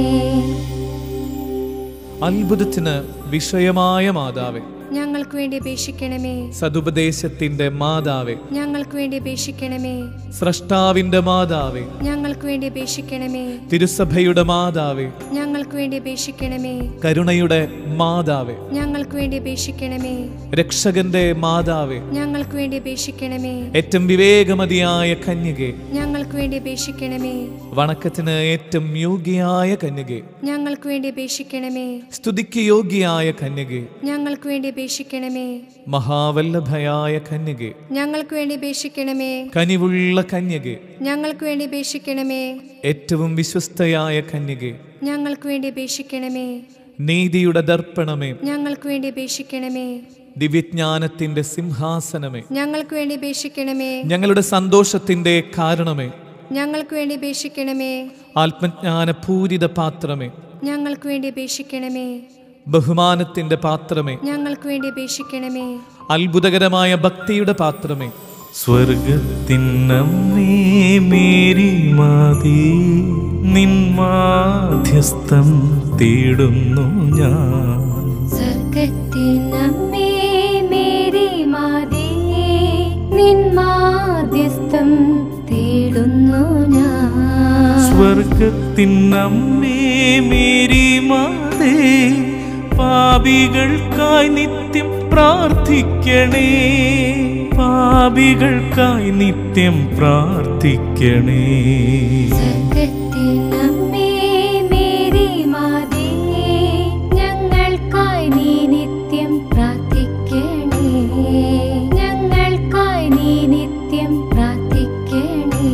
അത്ഭുതത്തിന് വിഷയമായ മാതാവേ ഞങ്ങൾക്ക് വേണ്ടി അപേക്ഷിക്കണമേ സതുപദേശത്തിന്റെ മാതാവേ ഞങ്ങൾക്ക് വേണ്ടി അപേക്ഷിക്കണമേ സ്രഷ്ടാവിന്റെ മാതാവേ ഞങ്ങൾക്ക് വേണ്ടി അപേക്ഷിക്കണമേ തിരുസഭയുടെ മാതാവേ ഞങ്ങൾക്ക് വേണ്ടി അപേക്ഷിക്കണമേ കരുണയുടെ മാതാവേ ഞങ്ങൾക്ക് വേണ്ടി അപേക്ഷിക്കണമേ രക്ഷകന്റെ മാതാവേ ഞങ്ങൾക്ക് വേണ്ടി അപേക്ഷിക്കണമേ ഏറ്റവും വിവേകമതിയായ കന്യകെ ഞങ്ങൾക്ക് വേണ്ടി അപേക്ഷിക്കണമേ വണക്കത്തിന് ഏറ്റവും യോഗ്യയായ കന്യകെ ഞങ്ങൾക്ക് വേണ്ടി അപേക്ഷിക്കണമേ സ്തുതിക്ക് യോഗ്യയായ കന്യകെ ഞങ്ങൾക്ക് വേണ്ടി അപേക്ഷിക്കണമേ മഹാവല്ലഭയായ കന്യകെ ഞങ്ങൾക്ക് വേണ്ടി അപേക്ഷിക്കണമേ കനിവുള്ള കന്യകെ ഞങ്ങൾക്ക് വേണ്ടി അപേക്ഷിക്കണമേ ഏറ്റവും വിശ്വസ്തയായ കന്യകെ ഞങ്ങൾക്ക് വേണ്ടി അപേക്ഷിക്കണമേ നീതിയുടെ ദർപ്പണമേ ഞങ്ങൾക്ക് വേണ്ടി അപേക്ഷിക്കണമേ ദിവ്യജ്ഞാനത്തിന്റെ സിംഹാസനമേ ഞങ്ങൾക്ക് വേണ്ടി അപേക്ഷിക്കണമേ ഞങ്ങളുടെ സന്തോഷത്തിന്റെ കാരണമേ ഞങ്ങൾക്ക് വേണ്ടി അപേക്ഷിക്കണമേ ആത്മജ്ഞാനപൂരിത പാത്രമേ ഞങ്ങൾക്ക് വേണ്ടി അപേക്ഷിക്കണമേ ബഹുമാനത്തിന്റെ പാത്രമേ ഞങ്ങൾക്ക് വേണ്ടി അപേക്ഷിക്കണമേ അത്ഭുതകരമായ ഭക്തിയുടെ പാത്രമേ സ്വർഗത്തിനമ്മേ മേരി മാതേ നിൻ മാധ്യസ്ഥം തേടുന്നു ഞാൻ സ്വർഗത്തിനമ്മേ മേരി മാതേ നിൻ മാധ്യസ്ഥം തേടുന്നു ഞാൻ സ്വർഗത്തിനമ്മേ മേരി മാതേ പാപികൾക്കായി നിത്യം പ്രാർത്ഥിക്കണേ പാപികൾക്കായി നിത്യം പ്രാർത്ഥിക്കണേ സ്വർഗത്തിനമ്മേ മേരി മാതേ ഞങ്ങൾക്കായി നീ നിത്യം പ്രാർത്ഥിക്കണേ ഞങ്ങൾക്കായി നീ നിത്യം പ്രാർത്ഥിക്കണേ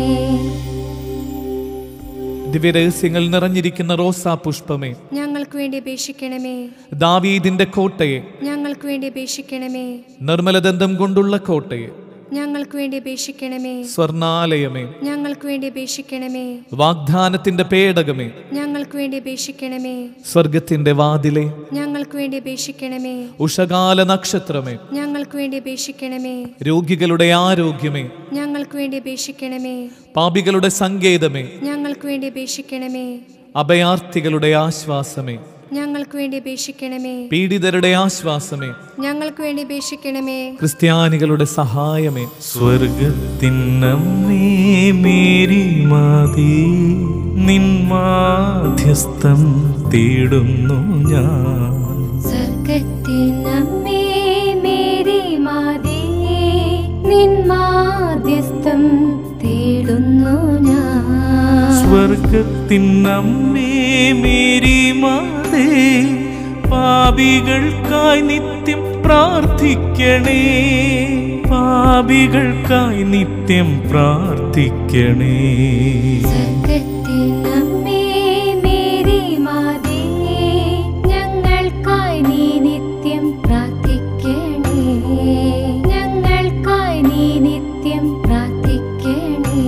ദിവ്യരഹസ്യങ്ങൾ നിറഞ്ഞിരിക്കുന്ന റോസാ പുഷ്പമേ ഞങ്ങൾക്ക് വേണ്ടി അപേക്ഷിക്കണമേ ദാവീദിന്റെ കോട്ടയെ ഞങ്ങൾക്ക് വേണ്ടി അപേക്ഷിക്കണമേ നിർമ്മലദന്തം കൊണ്ടുള്ള കോട്ടയെ ഞങ്ങൾക്ക് വേണ്ടി അപേക്ഷിക്കണമേ സ്വർണാലയമേ ഞങ്ങൾക്ക് വേണ്ടി അപേക്ഷിക്കണമേ വാഗ്ദാനത്തിന്റെ പേടകമേ ഞങ്ങൾക്ക് വേണ്ടി അപേക്ഷിക്കണമേ സ്വർഗത്തിന്റെ വാതിലെ ഞങ്ങൾക്ക് വേണ്ടി അപേക്ഷിക്കണമേ ഉഷകാല നക്ഷത്രമേ ഞങ്ങൾക്ക് വേണ്ടി അപേക്ഷിക്കണമേ രോഗികളുടെ ആരോഗ്യമേ ഞങ്ങൾക്ക് വേണ്ടി അപേക്ഷിക്കണമേ പാപികളുടെ സങ്കേതമേ ഞങ്ങൾക്ക് വേണ്ടി അപേക്ഷിക്കണമേ അഭയാർത്ഥികളുടെ ആശ്വാസമേ ഞങ്ങൾക്ക് വേണ്ടി അപേക്ഷിക്കണമേ പീഡിതരുടെ ആശ്വാസമേ ഞങ്ങൾക്ക് വേണ്ടി അപേക്ഷിക്കണമേ ക്രിസ്ത്യാനികളുടെ സഹായമേ സ്വർഗത്തിനമ്മേ മേരി മാതേ നിൻ മാധ്യസ്ഥം തേടുന്നു ഞാൻ സ്വർഗത്തിനമ്മേ മേരി മാതേ നിൻ മാധ്യസ്ഥം തേടുന്നു ഞാൻ സ്വർഗത്തിനമ്മേ മേരി മാതേ പാപികൾക്കായി നിത്യം പ്രാർത്ഥിക്കണേ പാപികൾക്കായി നിത്യം പ്രാർത്ഥിക്കണേ സ്വർഗത്തിനമ്മേ മേരി മാതേ ഞങ്ങൾക്കായി നീ നിത്യം പ്രാർത്ഥിക്കണേ ഞങ്ങൾക്കായി നീ നിത്യം പ്രാർത്ഥിക്കണേ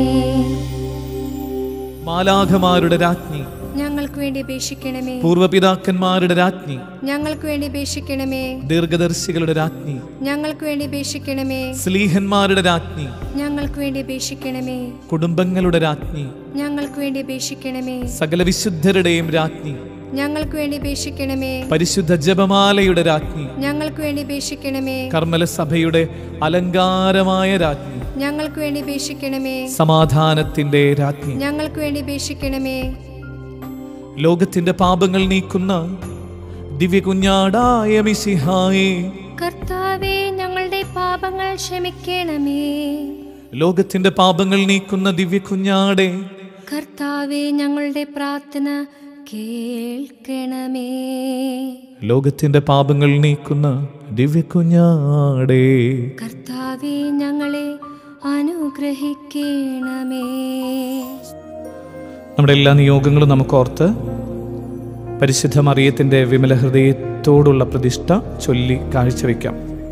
മാലാഖമാരുടെ രാജ്ഞി ഞങ്ങൾക്ക് വേണ്ടി അപേക്ഷിക്കണമേ പൂർവപിതാക്കന്മാരുടെ രാജ്ഞി ഞങ്ങൾക്ക് വേണ്ടി അപേക്ഷിക്കണമേ ദീർഘദർശികളുടെ രാജ്ഞി ഞങ്ങൾക്ക് വേണ്ടി അപേക്ഷിക്കണമേ സ്ലീഹന്മാരുടെ രാജ്ഞി ഞങ്ങൾക്ക് വേണ്ടി അപേക്ഷിക്കണമേ കുടുംബങ്ങളുടെ രാജ്ഞി ഞങ്ങൾക്ക് വേണ്ടി അപേക്ഷിക്കണമേ സകല വിശുദ്ധരുടെയും രാജ്ഞി ഞങ്ങൾക്ക് വേണ്ടി അപേക്ഷിക്കണമേ പരിശുദ്ധ ജപമാലയുടെ രാജ്ഞി ഞങ്ങൾക്ക് വേണ്ടി അപേക്ഷിക്കണമേ കർമ്മല സഭയുടെ അലങ്കാരമായ രാജ്ഞി ഞങ്ങൾക്ക് വേണ്ടി അപേക്ഷിക്കണമേ സമാധാനത്തിന്റെ രാജ്ഞി ഞങ്ങൾക്ക് വേണ്ടി അപേക്ഷിക്കണമേ ലോകത്തിന്റെ പാപങ്ങൾ നീക്കുന്ന ദിവ്യ കുഞ്ഞാടായ മിശിഹായെ കർത്താവെ ഞങ്ങളുടെ പാപങ്ങൾ ക്ഷമിക്കണമേ ലോകത്തിന്റെ പാപങ്ങൾ നീക്കുന്ന ദിവ്യ കുഞ്ഞാടെ കർത്താവെ ഞങ്ങളുടെ പ്രാർത്ഥന കേൾക്കണമേ ലോകത്തിന്റെ പാപങ്ങൾ നീക്കുന്ന ദിവ്യ കുഞ്ഞാടെ കർത്താവെ ഞങ്ങളെ അനുഗ്രഹിക്കണമേ നമ്മുടെ എല്ലാ നിയോഗങ്ങളും നമുക്ക് ഓർത്ത് പരിശുദ്ധ മറിയത്തിന്റെ വിമല ഹൃദയത്തോടുള്ള പ്രതിഷ്ഠ ചൊല്ലി കാഴ്ചവെക്കാം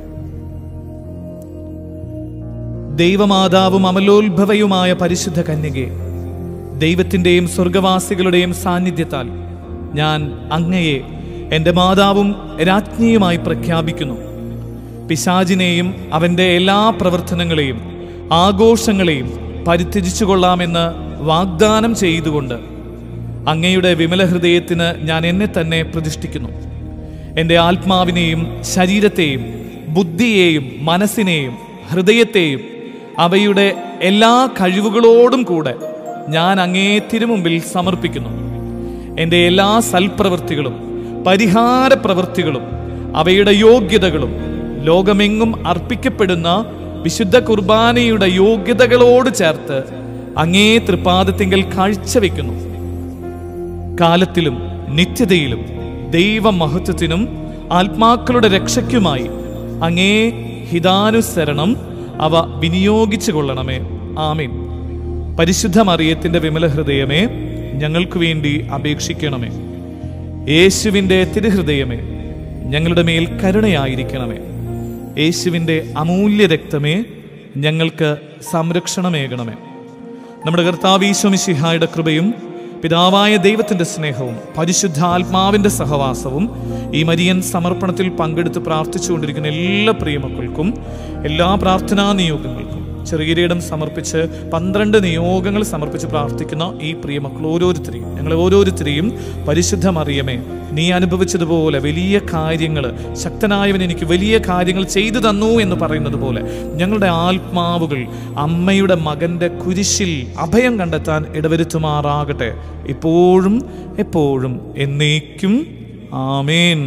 ദൈവമാതാവും അമലോത്ഭവയുമായ പരിശുദ്ധ കന്യകെ ദൈവത്തിൻ്റെയും സ്വർഗവാസികളുടെയും സാന്നിധ്യത്താൽ ഞാൻ അങ്ങയെ എൻ്റെ മാതാവും രാജ്ഞിയുമായി പ്രഖ്യാപിക്കുന്നു പിശാചിനെയും അവൻ്റെ എല്ലാ പ്രവർത്തനങ്ങളെയും ആഘോഷങ്ങളെയും പരിത്യജിച്ചു കൊള്ളാമെന്ന് വാഗ്ദാനം ചെയ്തുകൊണ്ട് അങ്ങയുടെ വിമല ഹൃദയത്തിന് ഞാൻ എന്നെ തന്നെ പ്രതിഷ്ഠിക്കുന്നു എൻ്റെ ആത്മാവിനെയും ശരീരത്തെയും ബുദ്ധിയെയും മനസ്സിനെയും ഹൃദയത്തെയും അവയുടെ എല്ലാ കഴിവുകളോടും കൂടെ ഞാൻ അങ്ങേ തിരുമുമ്പിൽ സമർപ്പിക്കുന്നു എൻ്റെ എല്ലാ സൽപ്രവൃത്തികളും പരിഹാര പ്രവൃത്തികളും അവയുടെ യോഗ്യതകളും ലോകമെങ്ങും അർപ്പിക്കപ്പെടുന്ന വിശുദ്ധ കുർബാനയുടെ യോഗ്യതകളോട് ചേർത്ത് അങ്ങേ തൃപ്പാദത്തിങ്കൽ കാഴ്ചവെക്കുന്നു കാലത്തിലും നിത്യതയിലും ദൈവമഹത്വത്തിനും ആത്മാക്കളുടെ രക്ഷയ്ക്കുമായി അങ്ങേ ഹിതാനുസരണം അവ വിനിയോഗിച്ചു കൊള്ളണമേ ആമീൻ പരിശുദ്ധ മറിയത്തിന്റെ വിമല ഹൃദയമേ ഞങ്ങൾക്ക് വേണ്ടി അപേക്ഷിക്കണമേ യേശുവിൻ്റെ തിരുഹൃദയമേ ഞങ്ങളുടെ മേൽ കരുണയായിരിക്കണമേ യേശുവിൻ്റെ അമൂല്യ രക്തമേ ഞങ്ങൾക്ക് സംരക്ഷണമേകണമേ നമ്മുടെ കർത്താവീശ്വമിശിഹായുടെ കൃപയും പിതാവായ ദൈവത്തിൻ്റെ സ്നേഹവും പരിശുദ്ധാത്മാവിൻ്റെ സഹവാസവും ഈ മരിയൻ സമർപ്പണത്തിൽ പങ്കെടുത്ത് പ്രാർത്ഥിച്ചുകൊണ്ടിരിക്കുന്ന എല്ലാ പ്രിയമക്കൾക്കും എല്ലാ പ്രാർത്ഥനാ നിയോഗങ്ങൾക്കും ചെറിയരിടം സമർപ്പിച്ച് പന്ത്രണ്ട് നിയോഗങ്ങൾ സമർപ്പിച്ച് പ്രാർത്ഥിക്കുന്ന ഈ പ്രിയമക്കൾ ഓരോരുത്തരെയും ഞങ്ങൾ ഓരോരുത്തരെയും പരിശുദ്ധ മറിയമേ നീ അനുഭവിച്ചതുപോലെ വലിയ കാര്യങ്ങൾ ശക്തനായവൻ എനിക്ക് വലിയ കാര്യങ്ങൾ ചെയ്തു തന്നു എന്ന് പറയുന്നത് പോലെ ഞങ്ങളുടെ ആത്മാവുകൾ അമ്മയുടെ മകന്റെ കുരിശിൽ അഭയം കണ്ടെത്താൻ ഇടവരുത്തുമാറാകട്ടെ ഇപ്പോഴും എപ്പോഴും എന്നേക്കും ആമേൻ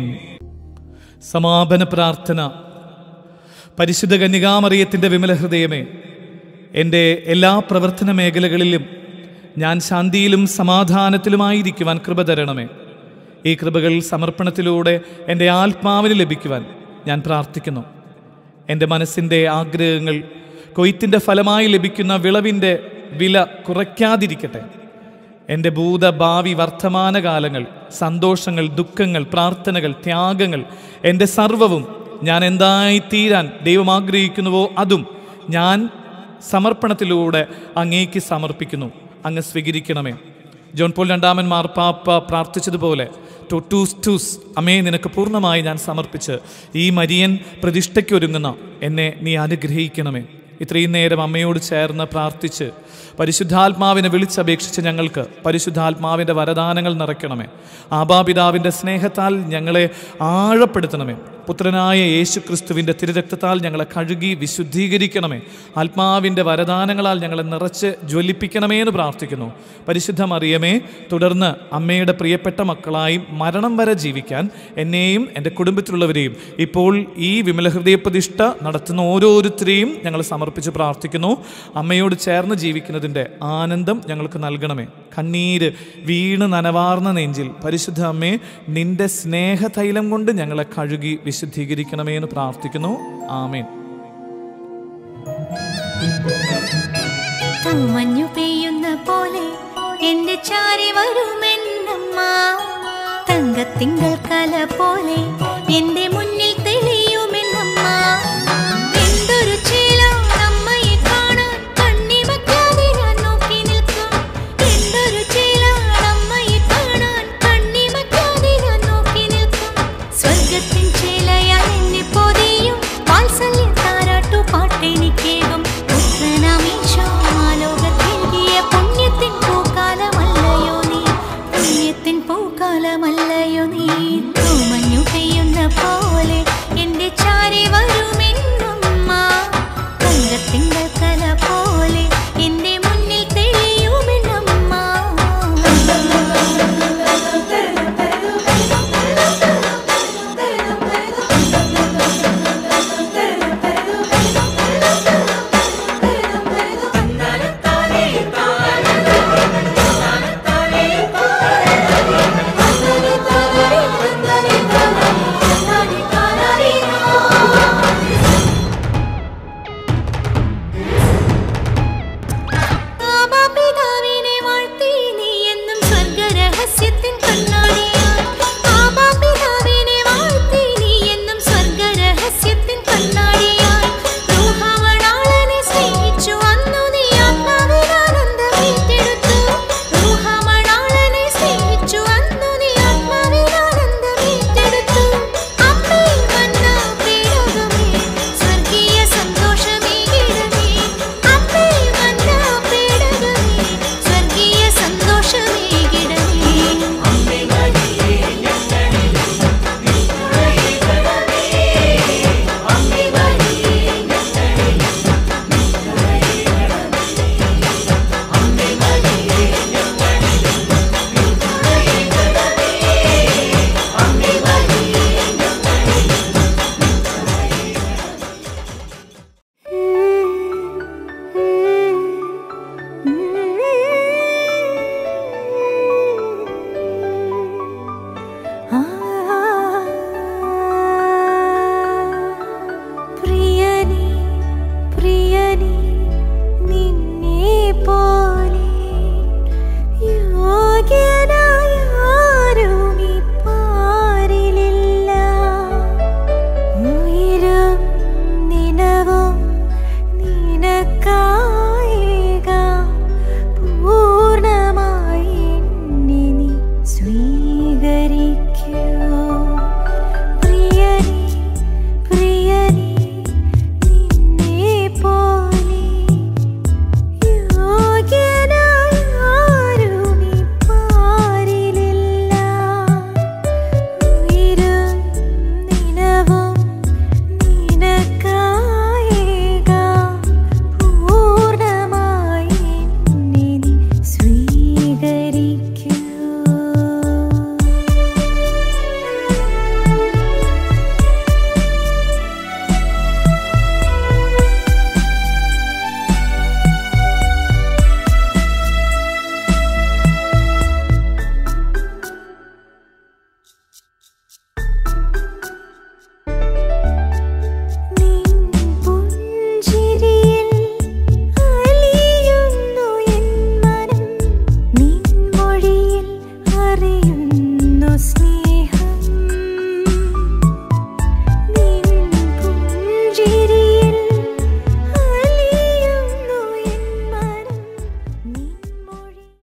സമാപന പ്രാർത്ഥന പരിശുദ്ധ കന്യകാമറിയത്തിൻ്റെ വിമല ഹൃദയമേ എൻ്റെ എല്ലാ പ്രവർത്തന മേഖലകളിലും ഞാൻ ശാന്തിയിലും സമാധാനത്തിലുമായിരിക്കുവാൻ കൃപ തരണമേ ഈ കൃപകൾ സമർപ്പണത്തിലൂടെ എൻ്റെ ആത്മാവിന് ലഭിക്കുവാൻ ഞാൻ പ്രാർത്ഥിക്കുന്നു എൻ്റെ മനസ്സിൻ്റെ ആഗ്രഹങ്ങൾ കൊയ്ത്തിൻ്റെ ഫലമായി ലഭിക്കുന്ന വിളവിൻ്റെ വില കുറയ്ക്കാതിരിക്കട്ടെ എൻ്റെ ഭൂത ഭാവി വർത്തമാനകാലങ്ങൾ സന്തോഷങ്ങൾ ദുഃഖങ്ങൾ പ്രാർത്ഥനകൾ ത്യാഗങ്ങൾ എൻ്റെ സർവവും ഞാൻ എന്തായിത്തീരാൻ ദൈവം ആഗ്രഹിക്കുന്നുവോ അതും ഞാൻ സമർപ്പണത്തിലൂടെ അങ്ങേക്ക് സമർപ്പിക്കുന്നു അങ്ങ് സ്വീകരിക്കണമേ ജോൺ പോൾ രണ്ടാമൻ മാർപ്പാപ്പ പ്രാർത്ഥിച്ചതുപോലെ ടൊട്ടൂസ് ടൂസ് അമ്മേ നിനക്ക് പൂർണ്ണമായി ഞാൻ സമർപ്പിച്ച് ഈ മരിയൻ പ്രതിഷ്ഠയ്ക്കൊരുങ്ങുന്ന എന്നെ നീ അനുഗ്രഹിക്കണമേ ഇത്രയും നേരം അമ്മയോട് ചേർന്ന് പ്രാർത്ഥിച്ച് പരിശുദ്ധാത്മാവിനെ വിളിച്ചപേക്ഷിച്ച് ഞങ്ങൾക്ക് പരിശുദ്ധാത്മാവിൻ്റെ വരദാനങ്ങൾ നിറയ്ക്കണമേ ആബാപിതാവിൻ്റെ സ്നേഹത്താൽ ഞങ്ങളെ ആഴപ്പെടുത്തണമേ പുത്രനായ യേശു ക്രിസ്തുവിൻ്റെ തിരുരക്തത്താൽ ഞങ്ങളെ കഴുകി വിശുദ്ധീകരിക്കണമേ ആത്മാവിൻ്റെ വരദാനങ്ങളാൽ ഞങ്ങളെ നിറച്ച് ജ്വലിപ്പിക്കണമേ എന്ന് പ്രാർത്ഥിക്കുന്നു പരിശുദ്ധ മറിയമേ തുടർന്ന് അമ്മയുടെ പ്രിയപ്പെട്ട മക്കളായി മരണം വരെ ജീവിക്കാൻ എന്നെയും എൻ്റെ കുടുംബത്തിലുള്ളവരെയും ഇപ്പോൾ ഈ വിമല ഹൃദയപ്രതിഷ്ഠ നടത്തുന്ന ഓരോരുത്തരെയും ഞങ്ങൾ സമർപ്പിച്ച് പ്രാർത്ഥിക്കുന്നു അമ്മയോട് ചേർന്ന് ജീവിക്കുന്നതിൻ്റെ ആനന്ദം ഞങ്ങൾക്ക് നൽകണമേ കണ്ണീര് വീണ് നനവാർന്ന നെഞ്ചിൽ പരിശുദ്ധ അമ്മേ നിന്റെ സ്നേഹതൈലം കൊണ്ട് ഞങ്ങളെ കഴുകി വിശുദ്ധീകരിക്കണമേ എന്ന് പ്രാർത്ഥിക്കുന്നു ആമേൻ മഞ്ഞു പെയ്യുന്ന പോലെ എന്റെ ചാരി വരുമെന്നമ്മ തങ്കത്തിങ്കൾ കല പോലെ എന്റെ മുന്നിൽ